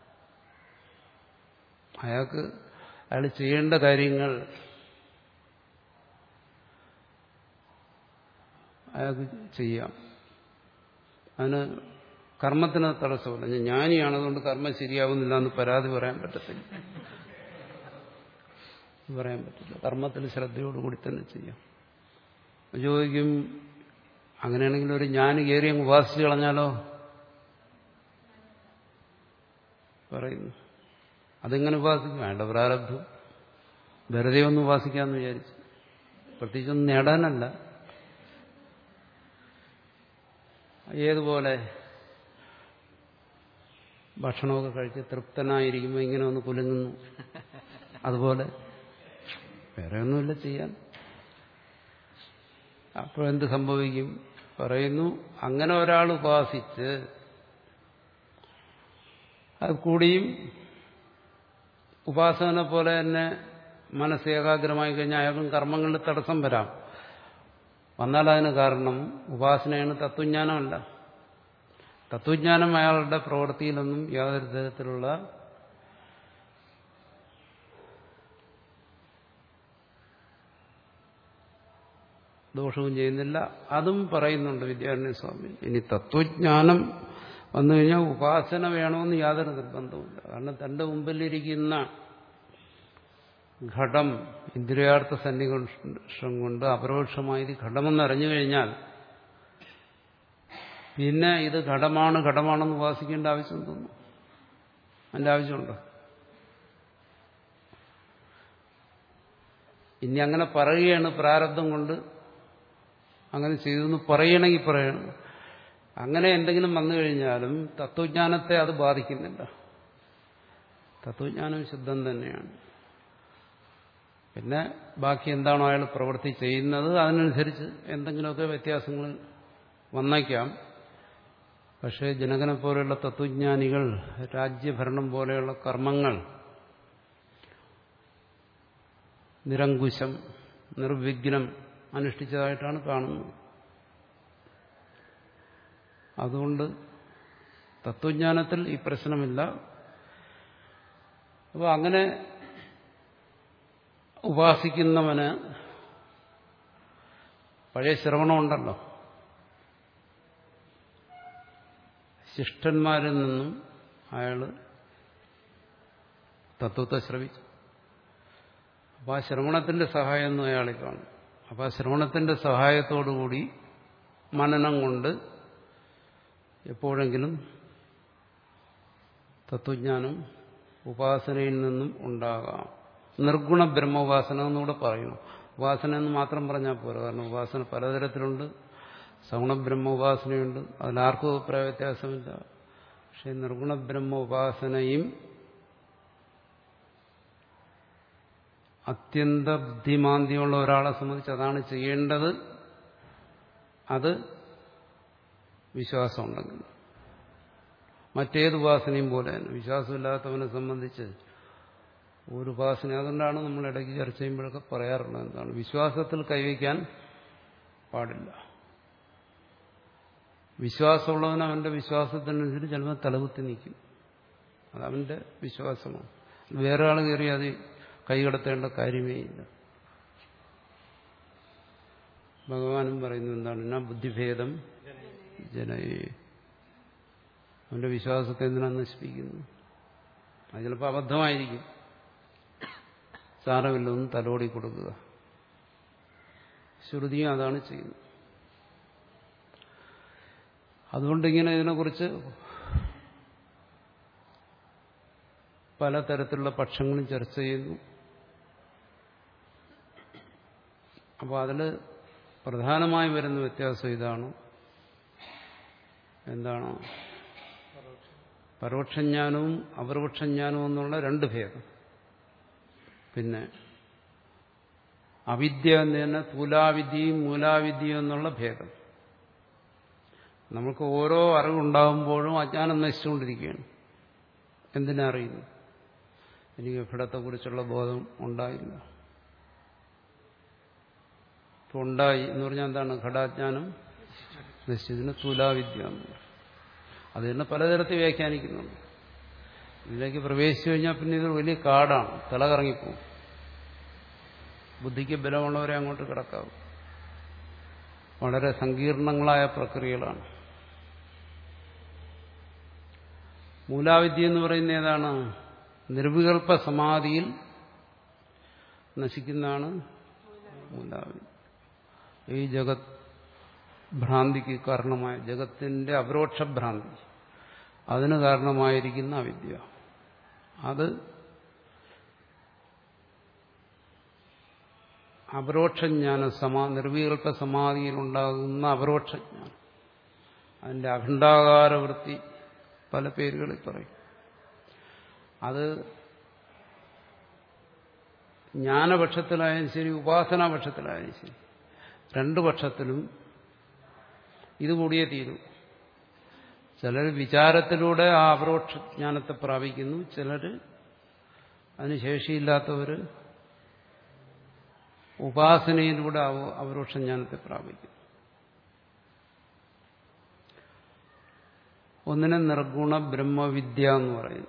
അയാൾക്ക് അയാൾ ചെയ്യേണ്ട കാര്യങ്ങൾ അയാൾക്ക് ചെയ്യാം അതിന് കർമ്മത്തിന് തടസ്സമില്ല ഞാൻ ജ്ഞാനിയാണ് അതുകൊണ്ട് കർമ്മം ശരിയാവുന്നില്ല എന്ന് പരാതി പറയാൻ പറ്റത്തില്ല പറയാൻ പറ്റില്ല കർമ്മത്തിൽ ശ്രദ്ധയോടുകൂടി തന്നെ ചെയ്യാം ചോദിക്കും അങ്ങനെയാണെങ്കിൽ ഒരു ജ്ഞാനി കയറി അങ്ങ് ഉപാസിച്ച് കളഞ്ഞാലോ പറയുന്നു അതെങ്ങനെ ഉപാസിക്കും വേണ്ട പ്രാരബ്ധം വെറുതെ ഒന്ന് ഉപാസിക്കാമെന്ന് വിചാരിച്ചു പ്രത്യേകിച്ചൊന്നും നേടാനല്ല ഏതുപോലെ ഭക്ഷണമൊക്കെ കഴിച്ച് തൃപ്തനായിരിക്കുമ്പോൾ ഇങ്ങനെ ഒന്ന് കുലുങ്ങുന്നു അതുപോലെ വേറെ ഒന്നുമില്ല ചെയ്യാൻ അപ്പോൾ എന്ത് സംഭവിക്കും പറയുന്നു അങ്ങനെ ഒരാൾ ഉപാസിച്ച് അത് കൂടിയും ഉപാസകനെ പോലെ തന്നെ മനസ്സ് ഏകാഗ്രമായി കഴിഞ്ഞാൽ അയാൾക്കും കർമ്മങ്ങളിൽ തടസ്സം വരാം വന്നാൽ അതിന് കാരണം ഉപാസനയാണ് തത്വജ്ഞാനമല്ല തത്വജ്ഞാനം അയാളുടെ പ്രവൃത്തിയിലൊന്നും യാതൊരു തരത്തിലുള്ള ദോഷവും ചെയ്യുന്നില്ല അതും പറയുന്നുണ്ട് വിദ്യാരണ്യ സ്വാമി ഇനി തത്വജ്ഞാനം വന്നു കഴിഞ്ഞാൽ ഉപാസന വേണമെന്ന് യാതൊരു നിർബന്ധവുമില്ല കാരണം തന്റെ മുമ്പിലിരിക്കുന്ന ഘടം ഇന്ദ്രിയാർത്ഥ സന്നിവേഷം കൊണ്ട് അപരോക്ഷമായി ഇത് ഘടമെന്ന് അറിഞ്ഞു കഴിഞ്ഞാൽ പിന്നെ ഇത് ഘടമാണ് ഘടമാണെന്ന് ഉപാസിക്കേണ്ട ആവശ്യം തോന്നുന്നു അതിന്റെ ആവശ്യമുണ്ടോ ഇനി അങ്ങനെ പറയുകയാണ് പ്രാരബ്ധം കൊണ്ട് അങ്ങനെ ചെയ്തു പറയണമെങ്കിൽ പറയണം അങ്ങനെ എന്തെങ്കിലും വന്നു കഴിഞ്ഞാലും തത്വജ്ഞാനത്തെ അത് ബാധിക്കുന്നില്ല തത്വജ്ഞാനം ശുദ്ധം തന്നെയാണ് പിന്നെ ബാക്കി എന്താണോ അയാൾ പ്രവൃത്തി ചെയ്യുന്നത് അതിനനുസരിച്ച് എന്തെങ്കിലുമൊക്കെ വ്യത്യാസങ്ങൾ വന്നേക്കാം പക്ഷേ ജനകനെ പോലെയുള്ള തത്വജ്ഞാനികൾ രാജ്യഭരണം പോലെയുള്ള കർമ്മങ്ങൾ നിരങ്കുശം നിർവിഘ്നം അനുഷ്ഠിച്ചതായിട്ടാണ് കാണുന്നത് അതുകൊണ്ട് തത്വജ്ഞാനത്തിൽ ഈ പ്രശ്നമില്ല അപ്പോൾ അങ്ങനെ ഉപാസിക്കുന്നവന് പഴയ ശ്രവണമുണ്ടല്ലോ ശിഷ്ടന്മാരിൽ നിന്നും അയാൾ തത്വത്തെ ശ്രവിച്ചു അപ്പോൾ ആ ശ്രവണത്തിന്റെ സഹായമൊന്നും അയാളിൽ കാണും അപ്പോൾ ആ ശ്രവണത്തിന്റെ സഹായത്തോടുകൂടി മനനം കൊണ്ട് എപ്പോഴെങ്കിലും തത്വജ്ഞാനം ഉപാസനയിൽ നിന്നും ഉണ്ടാകാം നിർഗുണ ബ്രഹ്മോപാസന എന്നുകൂടെ പറയണം ഉപാസന എന്ന് മാത്രം പറഞ്ഞാൽ പോരാ കാരണം ഉപാസന പലതരത്തിലുണ്ട് സഗുണ ബ്രഹ്മോപാസനയുണ്ട് അതിലാർക്കും അഭിപ്രായ വ്യത്യാസമില്ല പക്ഷെ നിർഗുണ ബ്രഹ്മോപാസനയും അത്യന്ത ബുദ്ധിമാന്ദ്യമുള്ള ഒരാളെ സംബന്ധിച്ച് അതാണ് ചെയ്യേണ്ടത് അത് വിശ്വാസമുണ്ടെങ്കിൽ മറ്റേത് ഉപാസനയും പോലെ തന്നെ വിശ്വാസമില്ലാത്തവനെ സംബന്ധിച്ച് ഒരു ഉപാസന അതുകൊണ്ടാണ് നമ്മൾ ഇടയ്ക്ക് ചർച്ച ചെയ്യുമ്പോഴൊക്കെ പറയാറുള്ളത് എന്താണ് വിശ്വാസത്തിൽ കൈവയ്ക്കാൻ പാടില്ല വിശ്വാസമുള്ളവൻ അവന്റെ വിശ്വാസത്തിനനുസരിച്ച് ചിലപ്പോൾ തലകുത്തി നിൽക്കും അതവന്റെ വിശ്വാസമാണ് വേറെ ആൾ കയറി അത് കൈകടത്തേണ്ട കാര്യമേ ഇല്ല ഭഗവാനും പറയുന്നത് എന്താണ് എന്നാ ബുദ്ധിഭേദം ജനയെ അവന്റെ വിശ്വാസത്തെ എന്തിനാണ് നശിപ്പിക്കുന്നു അത് ചിലപ്പോൾ അബദ്ധമായിരിക്കും സാരമില്ലൊന്നും തലോടി കൊടുക്കുക ശ്രുതിയും അതാണ് ചെയ്യുന്നത് അതുകൊണ്ട് ഇങ്ങനെ ഇതിനെക്കുറിച്ച് പലതരത്തിലുള്ള പക്ഷങ്ങളും ചർച്ച ചെയ്യുന്നു അപ്പോൾ അതിൽ പ്രധാനമായി വരുന്ന വ്യത്യാസം ഇതാണ് എന്താണ് പരോക്ഷജ്ഞാനവും അപരോക്ഷജ്ഞാനവും എന്നുള്ള രണ്ട് ഭേദം പിന്നെ അവിദ്യ എന്ന് തന്നെ തുലാവിദ്യയും മൂലാവിദ്യയും എന്നുള്ള ഭേദം നമുക്ക് ഓരോ അറിവുണ്ടാകുമ്പോഴും അജ്ഞാനം നശിച്ചുകൊണ്ടിരിക്കുകയാണ് എന്തിനാ അറിയുന്നു എനിക്ക് ഘടത്തെക്കുറിച്ചുള്ള ബോധം ഉണ്ടായില്ല ഇപ്പൊ ഉണ്ടായി എന്ന് പറഞ്ഞാൽ എന്താണ് ഘടാജ്ഞാനം നശിച്ചതിന് തുലാവിദ്യ എന്ന് പറയും അത് തന്നെ പലതരത്തിൽ വ്യാഖ്യാനിക്കുന്നുണ്ട് ഇതിലേക്ക് പ്രവേശിച്ചു കഴിഞ്ഞാൽ പിന്നെ ഇത് വലിയ കാടാണ് തല കറങ്ങിപ്പോവും ബുദ്ധിക്ക് ബലമുള്ളവരെ അങ്ങോട്ട് കിടക്കാവും വളരെ സങ്കീർണങ്ങളായ പ്രക്രിയകളാണ് മൂലാവിദ്യ എന്ന് പറയുന്ന ഏതാണ് നിർവികൽപ്പ സമാധിയിൽ നശിക്കുന്നതാണ് മൂലാവിദ്യ ഈ ജഗത് ഭ്രാന്തിക്ക് കാരണമായ ജഗത്തിന്റെ അപരോക്ഷ ഭ്രാന്തി അതിന് കാരണമായിരിക്കുന്ന അവിദ്യ അത് അപരോക്ഷജ്ഞാനം സമാ നിർവികൽപ്പ സമാധിയിലുണ്ടാകുന്ന അപരോക്ഷജ്ഞാനം അതിന്റെ അഖണ്ഡാകാര വൃത്തി പല പേരുകളിൽ പറയും അത് ജ്ഞാനപക്ഷത്തിലായാലും ശരി ഉപാസനാപക്ഷത്തിലായാലും ശരി രണ്ടു പക്ഷത്തിലും ഇത് കൂടിയേ തീരൂ ചിലർ വിചാരത്തിലൂടെ ആ അപരോക്ഷ ജ്ഞാനത്തെ പ്രാപിക്കുന്നു ചിലർ അതിന് ശേഷിയില്ലാത്തവർ ഉപാസനയിലൂടെ അപരോക്ഷ ജ്ഞാനത്തെ പ്രാപിക്കുന്നു ഒന്നിനെ നിർഗുണ ബ്രഹ്മവിദ്യ എന്ന് പറയുന്നു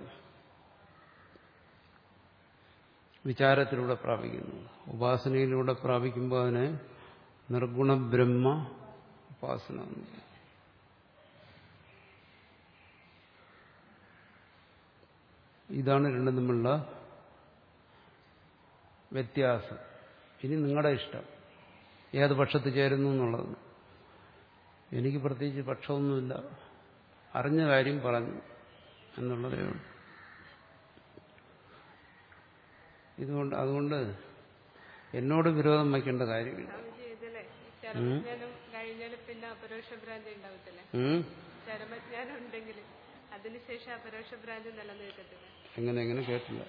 വിചാരത്തിലൂടെ പ്രാപിക്കുന്നു ഉപാസനയിലൂടെ പ്രാപിക്കുമ്പോൾ അതിനെ നിർഗുണ ബ്രഹ്മ ഉപാസന എന്ന് പറയും. ഇതാണ് രണ്ടും തമ്മിലുള്ള വ്യത്യാസം ഇനി നിങ്ങളുടെ ഇഷ്ടം ഏത് പക്ഷത്ത് ചേരുന്നു എന്നുള്ളത് എനിക്ക് പ്രത്യേകിച്ച് പക്ഷമൊന്നുമില്ല അറിഞ്ഞ കാര്യം പറഞ്ഞു എന്നുള്ളതേ ഉള്ളൂ ഇതുകൊണ്ട് അതുകൊണ്ട് എന്നോട് വിരോധം വയ്ക്കേണ്ട കാര്യമില്ല സ്വാമിജി ഇതിലെ ഈ ചരമജ്ഞാനം കഴിഞ്ഞാൽ പിന്നെ അപരോക്ഷ ഭ്രാന്തി ഉണ്ടാവത്തില്ലേ ഉം? ചരമജ്ഞാനം ഉണ്ടെങ്കിൽ അതിനുശേഷം അപരോക്ഷ ഭ്രാന്തി നിലനിൽക്കത്തില്ല എങ്ങനെ എങ്ങനെ കേട്ടില്ല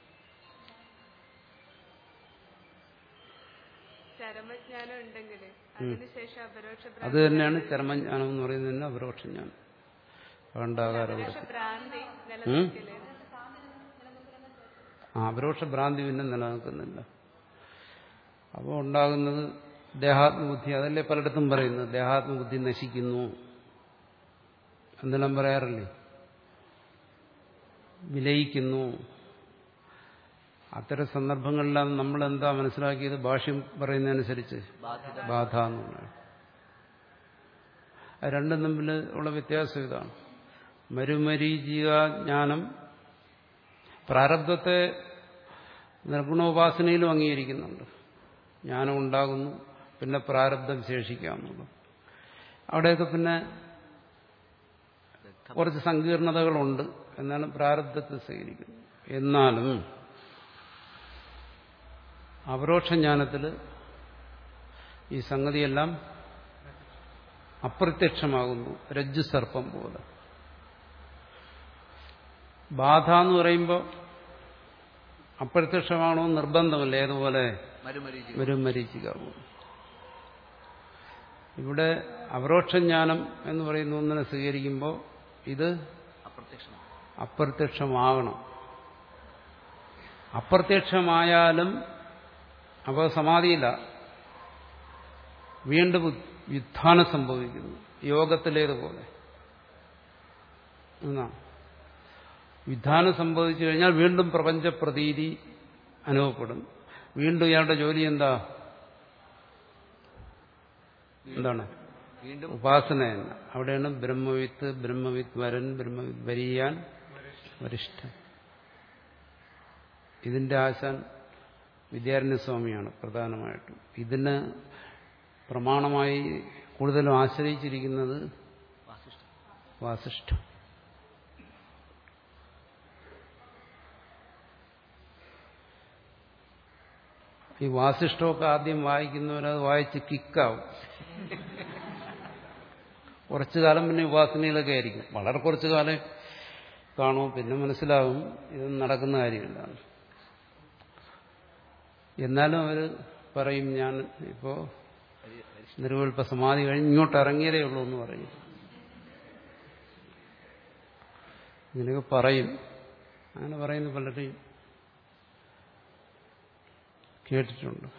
ചരമജ്ഞാനം ഉണ്ടെങ്കിൽ അതിനുശേഷം അപരോക്ഷ അത് ഭ്രാന്തി തന്നെയാണ് ചർമ്മജ്ഞാനം എന്ന് പറയുന്നത് തന്നെ അപരോക്ഷജ്ഞാനം പണ്ടാകാരം അപരോക്ഷ ഭ്രാന്തി നിലനിൽക്കില്ലേ ആ അപരോക്ഷ ഭ്രാന്തി പിന്നെ നിലനിൽക്കുന്നില്ല അപ്പോൾ ഉണ്ടാകുന്നത് ദേഹാത്മബുദ്ധി അതല്ലേ പലയിടത്തും പറയുന്നത് ദേഹാത്മബുദ്ധി നശിക്കുന്നു എന്നെല്ലാം പറയാറില്ലേ വിലയിക്കുന്നു അത്തരം സന്ദർഭങ്ങളിലാണ് നമ്മൾ എന്താ മനസ്സിലാക്കിയത് ഭാഷ്യം പറയുന്നതനുസരിച്ച് ബാധിത ബാധ എന്നുള്ളത് അത് രണ്ടും തമ്മിൽ ഉള്ള വ്യത്യാസം ഇതാണ് മരുമരീചിക ജ്ഞാനം പ്രാരബ്ധത്തെ നിർഗുണോപാസനയിലും അംഗീകരിക്കുന്നുണ്ട് ജ്ഞാനം ഉണ്ടാകുന്നു പിന്നെ പ്രാരബ്ധം ശേഷിക്കാമെന്നുള്ളത് അവിടെയൊക്കെ പിന്നെ കുറച്ച് സങ്കീർണതകളുണ്ട് എന്നാണ് പ്രാരബ്ധത്തെ സ്വീകരിക്കുന്നത് എന്നാലും അപരോക്ഷ ജ്ഞാനത്തിൽ ഈ സംഗതിയെല്ലാം അപ്രത്യക്ഷമാകുന്നു രജ്ജു സർപ്പം പോലെ ബാധ എന്ന് പറയുമ്പോൾ അപ്രത്യക്ഷമാണോ നിർബന്ധമല്ല ഏതുപോലെ മരുമരീചി വരും മരീചികാവും ഇവിടെ അപരോക്ഷജ്ഞാനം എന്ന് പറയുന്ന ഒന്നിനെ സ്വീകരിക്കുമ്പോൾ ഇത് അപ്രത്യക്ഷമാണ് അപ്രത്യക്ഷമാകണം അപ്രത്യക്ഷമായാലും അപ്പോൾ സമാധിയില്ല വീണ്ടും യുദ്ധാനം സംഭവിക്കുന്നു യോഗത്തിലേതുപോലെ എന്നാ യുദ്ധാനം സംഭവിച്ചു കഴിഞ്ഞാൽ വീണ്ടും പ്രപഞ്ച പ്രതീതി അനുഭവപ്പെടും വീണ്ടും ഇയാളുടെ ജോലി എന്താ എന്താണ് വീണ്ടും ഉപാസന തന്നെ അവിടെയാണ് ബ്രഹ്മവിത്ത് ബ്രഹ്മവിത്ത് വരൻ ബ്രഹ്മവിത്ത് വരിയാൻ വരിഷ്ഠൻ ഇതിന്റെ ആശാൻ വിദ്യാരണ്യസ്വാമിയാണ് പ്രധാനമായിട്ടും ഇതിന് പ്രമാണമായി കൂടുതലും ആശ്രയിച്ചിരിക്കുന്നത് വാസിഷ്ഠം വാസിഷ്ഠം ഈ വാസിഷ്ഠമൊക്കെ ആദ്യം വായിക്കുന്നവരത് വായിച്ച് കിക്കാവും കുറച്ചു കാലം പിന്നെ ഉപാസനയിലൊക്കെ ആയിരിക്കും വളരെ കുറച്ചു കാലം കാണും പിന്നെ മനസ്സിലാവും ഇതൊന്നും നടക്കുന്ന കാര്യമില്ല എന്നാലും അവർ പറയും ഞാൻ ഇപ്പോ നിർവിൽപ്പ സമാധി കഴിഞ്ഞ് ഇങ്ങോട്ട് ഇറങ്ങിയതേ ഉള്ളൂ എന്ന് പറയും ഇങ്ങനെയൊക്കെ പറയും അങ്ങനെ പറയുന്ന പലരെയും കേട്ടിട്ടുണ്ട്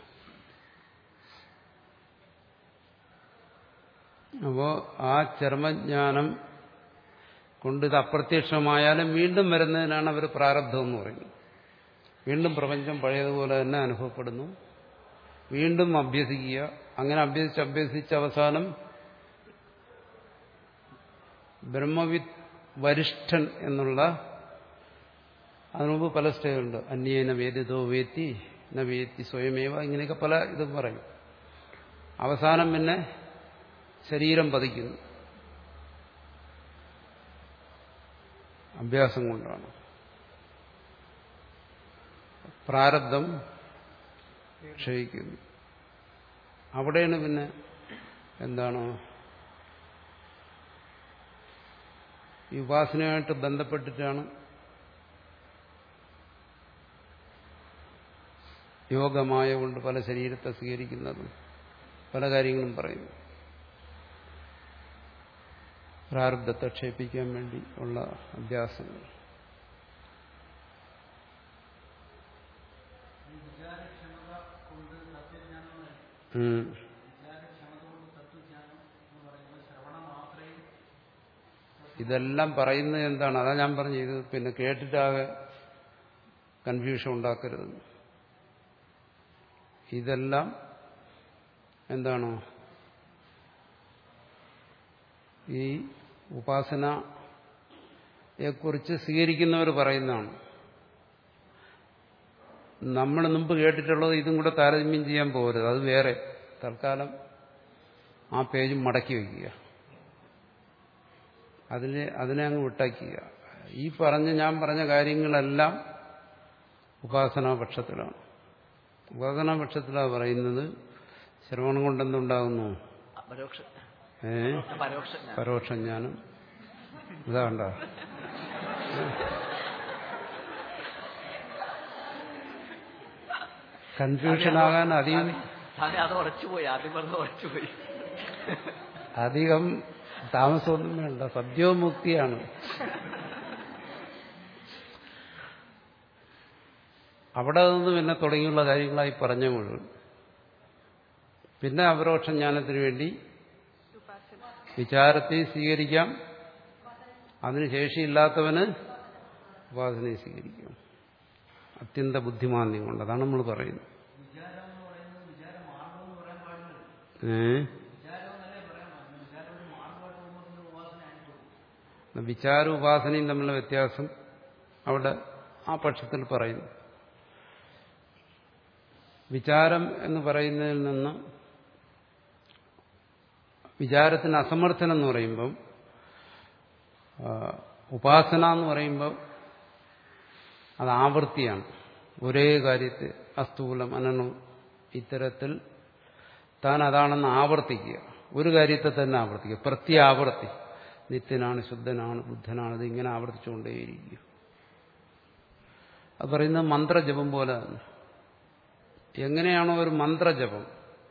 അപ്പോ ആ ചർമ്മജ്ഞാനം കൊണ്ട് ഇത് അപ്രത്യക്ഷമായാലും വീണ്ടും വരുന്നതിനാണ് അവർ പ്രാരബ്ധം എന്ന് പറയുന്നത് വീണ്ടും പ്രപഞ്ചം പഴയതുപോലെ തന്നെ അനുഭവപ്പെടുന്നു വീണ്ടും അഭ്യസിക്കുക അങ്ങനെ അഭ്യസിച്ച് അഭ്യസിച്ച് അവസാനം ബ്രഹ്മവിത്ത് വരിഷ്ഠൻ എന്നുള്ള അതിനുമുമ്പ് പല സ്റ്റേജുണ്ട് അന്യേന വേദിതോ വേത്തി ന വേത്തി സ്വയമേവ ഇങ്ങനെയൊക്കെ പല ഇതും പറയും അവസാനം പിന്നെ ശരീരം പതിക്കുന്നു അഭ്യാസം കൊണ്ടാണ് പ്രാരബ്ധം ക്ഷയിക്കുന്നു അവിടെയാണ് പിന്നെ എന്താണ് ഈ ഉപാസനയായിട്ട് ബന്ധപ്പെട്ടിട്ടാണ് യോഗമായ കൊണ്ട് പല ശരീരത്തെ സ്വീകരിക്കുന്നതും പല കാര്യങ്ങളും പറയുന്നു പ്രാരബ്ധത്തെ ക്ഷേപിക്കാൻ വേണ്ടി ഉള്ള അഭ്യാസങ്ങൾ ഉം. ഇതെല്ലാം പറയുന്നത് എന്താണ് അതാ ഞാൻ പറഞ്ഞു ഇത് പിന്നെ കേട്ടിട്ടാകെ കൺഫ്യൂഷൻ ഉണ്ടാക്കരുത് ഇതെല്ലാം എന്താണ് ഈ ഉപാസനയെക്കുറിച്ച് സ്വീകരിക്കുന്നവർ പറയുന്നതാണ് നമ്മൾ മുമ്പ് കേട്ടിട്ടുള്ളത് ഇതും കൂടെ താരതമ്യം ചെയ്യാൻ പോകരുത് അത് വേറെ തൽക്കാലം ആ പേജ് മടക്കി വയ്ക്കുക അതിനെ അതിനെ അങ്ങ് വിട്ടയ്ക്കുക ഈ പറഞ്ഞ ഞാൻ പറഞ്ഞ കാര്യങ്ങളെല്ലാം ഉപാസനാപക്ഷത്തിലാണ് ഉപാസനാപക്ഷത്തിലാണ് പറയുന്നത് ശ്രവണം കൊണ്ടെന്തുണ്ടാകുന്നു പരോക്ഷ ഏ പരോക്ഷ ജ്ഞാനം. പരോക്ഷ ജ്ഞാനം ഇതാ കണ്ടോ കൺഫ്യൂഷനാകാൻ അധികം സ്വാമി അത് ഉറച്ചുപോയി ആദ്യം പറഞ്ഞത് ഉറച്ചുപോയി അധികം താമസമൊന്നും വേണ്ട സദ്യോമുക്തിയാണ് അവിടെ നിന്ന് പിന്നെ തുടങ്ങിയുള്ള കാര്യങ്ങളായി പറഞ്ഞ മുഴുവൻ പിന്നെ അപരോക്ഷ ജ്ഞാനത്തിന് വേണ്ടി ഉപാസന വിചാരത്തെ സ്വീകരിക്കാം അതിന് ശേഷിയില്ലാത്തവന് ഉപാസനയെ സ്വീകരിക്കാം അത്യന്ത ബുദ്ധിമാന്യം കൊണ്ട് അതാണ് നമ്മൾ പറയുന്നത് ഏ വിചാര ഉപാസനയും തമ്മിലുള്ള വ്യത്യാസം അവിടെ ആ പക്ഷത്തിൽ പറയുന്നു വിചാരം എന്ന് പറയുന്നതിൽ നിന്ന് വിചാരത്തിന് അസമർത്ഥനം എന്ന് പറയുമ്പം ആ, ഉപാസന എന്ന് പറയുമ്പോൾ അത് ആവൃത്തിയാണ് ഒരേ കാര്യത്തെ അസ്ഥൂലം അനണു ഇത്തരത്തിൽ താൻ അതാണെന്ന് ആവർത്തിക്കുക ഒരു കാര്യത്തെ തന്നെ ആവർത്തിക്കുക പ്രത്യാവർത്തി നിത്യനാണ് ശുദ്ധനാണ് ബുദ്ധനാണ് ഇത് ഇങ്ങനെ ആവർത്തിച്ചുകൊണ്ടേയിരിക്കുക അത് പറയുന്നത് മന്ത്രജപം പോലെ തന്നെ എങ്ങനെയാണോ ഒരു മന്ത്രജപം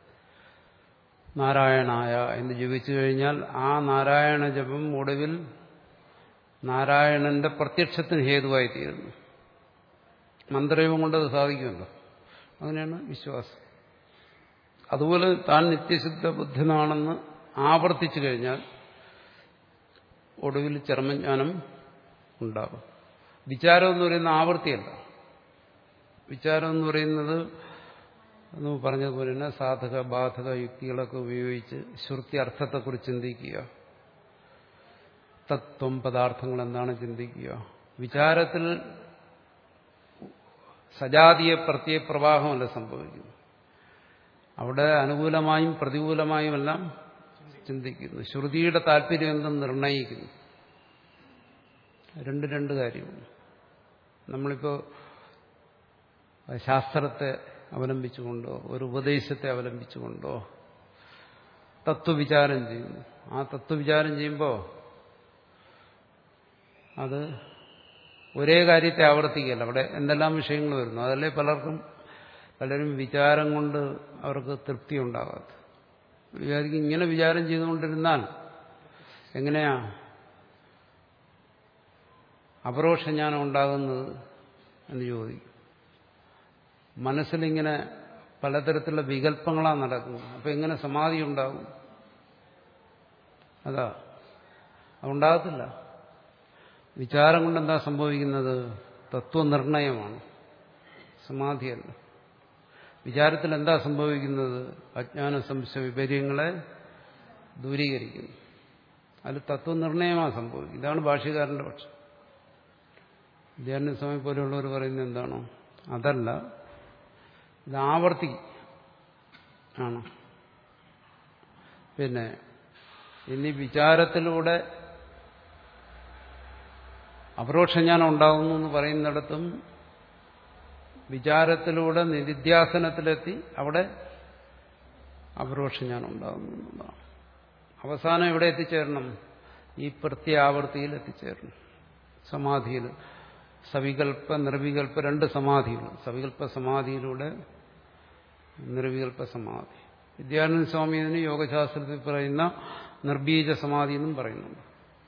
നാരായണായ എന്ന് ജപിച്ചു കഴിഞ്ഞാൽ ആ നാരായണ ജപം ഒടുവിൽ നാരായണന്റെ പ്രത്യക്ഷത്തിന് ഹേതുവായി തീരുന്നു മന്ത്രജപം കൊണ്ട് അത് സാധിക്കുമല്ലോ അങ്ങനെയാണ് വിശ്വാസം അതുപോലെ താൻ നിത്യശുദ്ധ ബുദ്ധനാണെന്ന് ആവർത്തിച്ചു കഴിഞ്ഞാൽ ഒടുവിൽ ചർമ്മജ്ഞാനം ഉണ്ടാകും വിചാരം എന്ന് പറയുന്ന ആവൃത്തിയല്ല വിചാരം എന്ന് പറയുന്നത് എന്ന് പറഞ്ഞതുപോലെ തന്നെ സാധക ബാധക യുക്തികളൊക്കെ ഉപയോഗിച്ച് ശ്രുതി അർത്ഥത്തെക്കുറിച്ച് ചിന്തിക്കുക തത്വം പദാർത്ഥങ്ങൾ എന്താണ് ചിന്തിക്കുക വിചാരത്തിൽ സജാതീയ പ്രത്യയ പ്രവാഹമല്ല സംഭവിക്കുന്നു അവിടെ അനുകൂലമായും പ്രതികൂലമായും എല്ലാം ചിന്തിക്കുന്നു ശ്രുതിയുടെ താല്പര്യം എന്തെന്ന് നിർണയിക്കുന്നു രണ്ട് രണ്ട് കാര്യമാണ് നമ്മളിപ്പോൾ ശാസ്ത്രത്തെ അവലംബിച്ചുകൊണ്ടോ ഒരു ഉപദേശത്തെ അവലംബിച്ചുകൊണ്ടോ തത്വവിചാരം ചെയ്യുന്നു ആ തത്വവിചാരം ചെയ്യുമ്പോൾ അത് ഒരേ കാര്യത്തെ ആവർത്തിക്കുകയല്ല അവിടെ എന്തെല്ലാം വിഷയങ്ങൾ വരുന്നു അതല്ലേ പലർക്കും പലരും വിചാരം കൊണ്ട് അവർക്ക് തൃപ്തി ഉണ്ടാകാത്ത വിചാരിക്കും ഇങ്ങനെ വിചാരം ചെയ്തുകൊണ്ടിരുന്നാൽ എങ്ങനെയാ അപരോക്ഷ ജ്ഞാനം ഉണ്ടാകുന്നത് എന്ന് ചോദിക്കും മനസ്സിലിങ്ങനെ പലതരത്തിലുള്ള വികല്പങ്ങളാണ് നടക്കുന്നത് അപ്പൊ എങ്ങനെ സമാധി ഉണ്ടാകും അതാ അതുണ്ടാകത്തില്ല വിചാരം കൊണ്ട് എന്താ സംഭവിക്കുന്നത് തത്വനിർണയമാണ് സമാധിയല്ല വിചാരത്തിൽ എന്താ സംഭവിക്കുന്നത് അജ്ഞാന സംശയ വിപര്യങ്ങളെ ദൂരീകരിക്കുന്നു അതിൽ തത്വനിർണയമാണ് സംഭവിക്കുന്നത് ഇതാണ് ഭാഷ്യകാരന്റെ പക്ഷം വിദ്യാരണ്യ പോലെയുള്ളവർ പറയുന്നത് എന്താണോ അതല്ല ഇത് ആവർത്തി ആണ് പിന്നെ ഇനി വിചാരത്തിലൂടെ അപരോക്ഷജ്ഞാനം ഉണ്ടാകുന്നു എന്ന് പറയുന്നിടത്തും വിചാരത്തിലൂടെ നിധിധ്യാസനത്തിലെത്തി അവിടെ അപരോക്ഷജ്ഞാനം ഉണ്ടാകുന്നു എന്നുള്ളതാണ് അവസാനം എവിടെ എത്തിച്ചേരണം ഈ പ്രത്യാവർത്തിയിൽ എത്തിച്ചേരണം സമാധിയിൽ സവികൽപ്പ നിർവികൽപ്പ രണ്ട് സമാധികൾ സവികൽപ്പ സമാധിയിലൂടെ നിർവികൽപ്പ സമാധി വിദ്യാനന്ദ സ്വാമി ഇതിന് യോഗശാസ്ത്രത്തിൽ പറയുന്ന നിർബീജ സമാധി എന്നും പറയുന്നുണ്ട്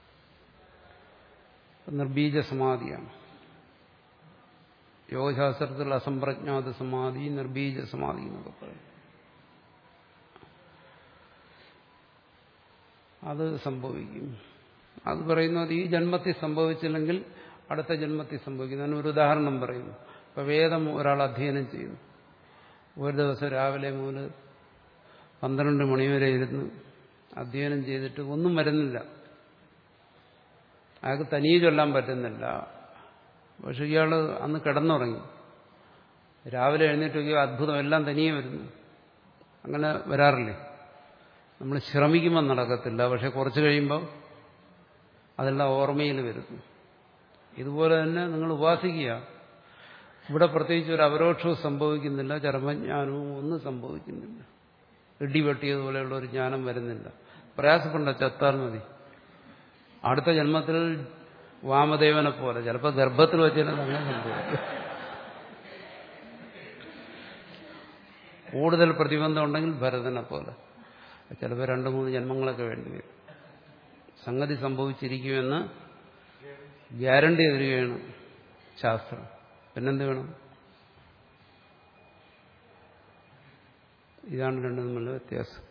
നിർബീജ സമാധിയാണ് യോഗശാസ്ത്രത്തിൽ അസംപ്രജ്ഞാത സമാധി നിർബീജ സമാധി എന്നൊക്കെ പറയും അത് സംഭവിക്കും അത് പറയുന്നത് ഈ ജന്മത്തിൽ സംഭവിച്ചില്ലെങ്കിൽ അടുത്ത ജന്മത്തിൽ സംഭവിക്കുന്നു അതിന് ഒരു ഉദാഹരണം പറയുന്നു ഇപ്പൊ വേദം ഒരാൾ അധ്യയനം ചെയ്യുന്നു ഒരു ദിവസം രാവിലെ മുതൽ പന്ത്രണ്ട് മണിവരെ ഇരുന്ന് അധ്യയനം ചെയ്തിട്ട് ഒന്നും വരുന്നില്ല അയാൾക്ക് തനിയെ ചൊല്ലാൻ പറ്റുന്നില്ല പക്ഷെ ഇയാൾ അന്ന് കിടന്നുറങ്ങി രാവിലെ എഴുന്നേറ്റ് നോക്കിയാൽ അത്ഭുതം എല്ലാം തനിയെ വരുന്നു അങ്ങനെ വരാറില്ലേ നമ്മൾ ശ്രമിക്കുമ്പോൾ നടക്കത്തില്ല പക്ഷെ കുറച്ച് കഴിയുമ്പോൾ അതെല്ലാം ഓർമ്മയിൽ വരുന്നു ഇതുപോലെ തന്നെ നിങ്ങൾ ഉപാസിക്കുക ഇവിടെ പ്രത്യേകിച്ച് ഒരു അവരോക്ഷവും സംഭവിക്കുന്നില്ല ചർമ്മജ്ഞാനവും ഒന്നും സംഭവിക്കുന്നില്ല ഇടിവെട്ടിയതുപോലെയുള്ള ഒരു ജ്ഞാനം വരുന്നില്ല പ്രയാസപ്പെടണ്ട ചത്താൽ മതി അടുത്ത ജന്മത്തിൽ വാമദേവനെ പോലെ ചിലപ്പോൾ ഗർഭത്തിൽ വെച്ചാൽ അങ്ങനെ സംഭവിക്കും കൂടുതൽ പ്രതിബന്ധം ഉണ്ടെങ്കിൽ ഭരതനെ പോലെ ചിലപ്പോൾ രണ്ട് മൂന്ന് ജന്മങ്ങളൊക്കെ വേണ്ടി വരും സംഗതി സംഭവിച്ചിരിക്കുമെന്ന് ഗ്യാരണ്ടി തരികയാണ് ശാസ്ത്രം പിന്നെന്ത് വേണം ഇതാണ് രണ്ടും തമ്മിലുള്ള വ്യത്യാസം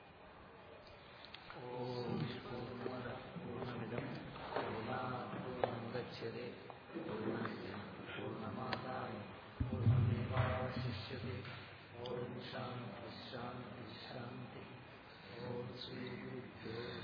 ഗച്ഛതേ പൂർണ്ണസ്യ പൂർണ്ണമാദായ പൂർണ്ണമേവാവശിഷ്യതേ ഓം ശാന്തി ശാന്തി ശാന്തി ഓം ശ്രീ ഗുരുഭ്യോ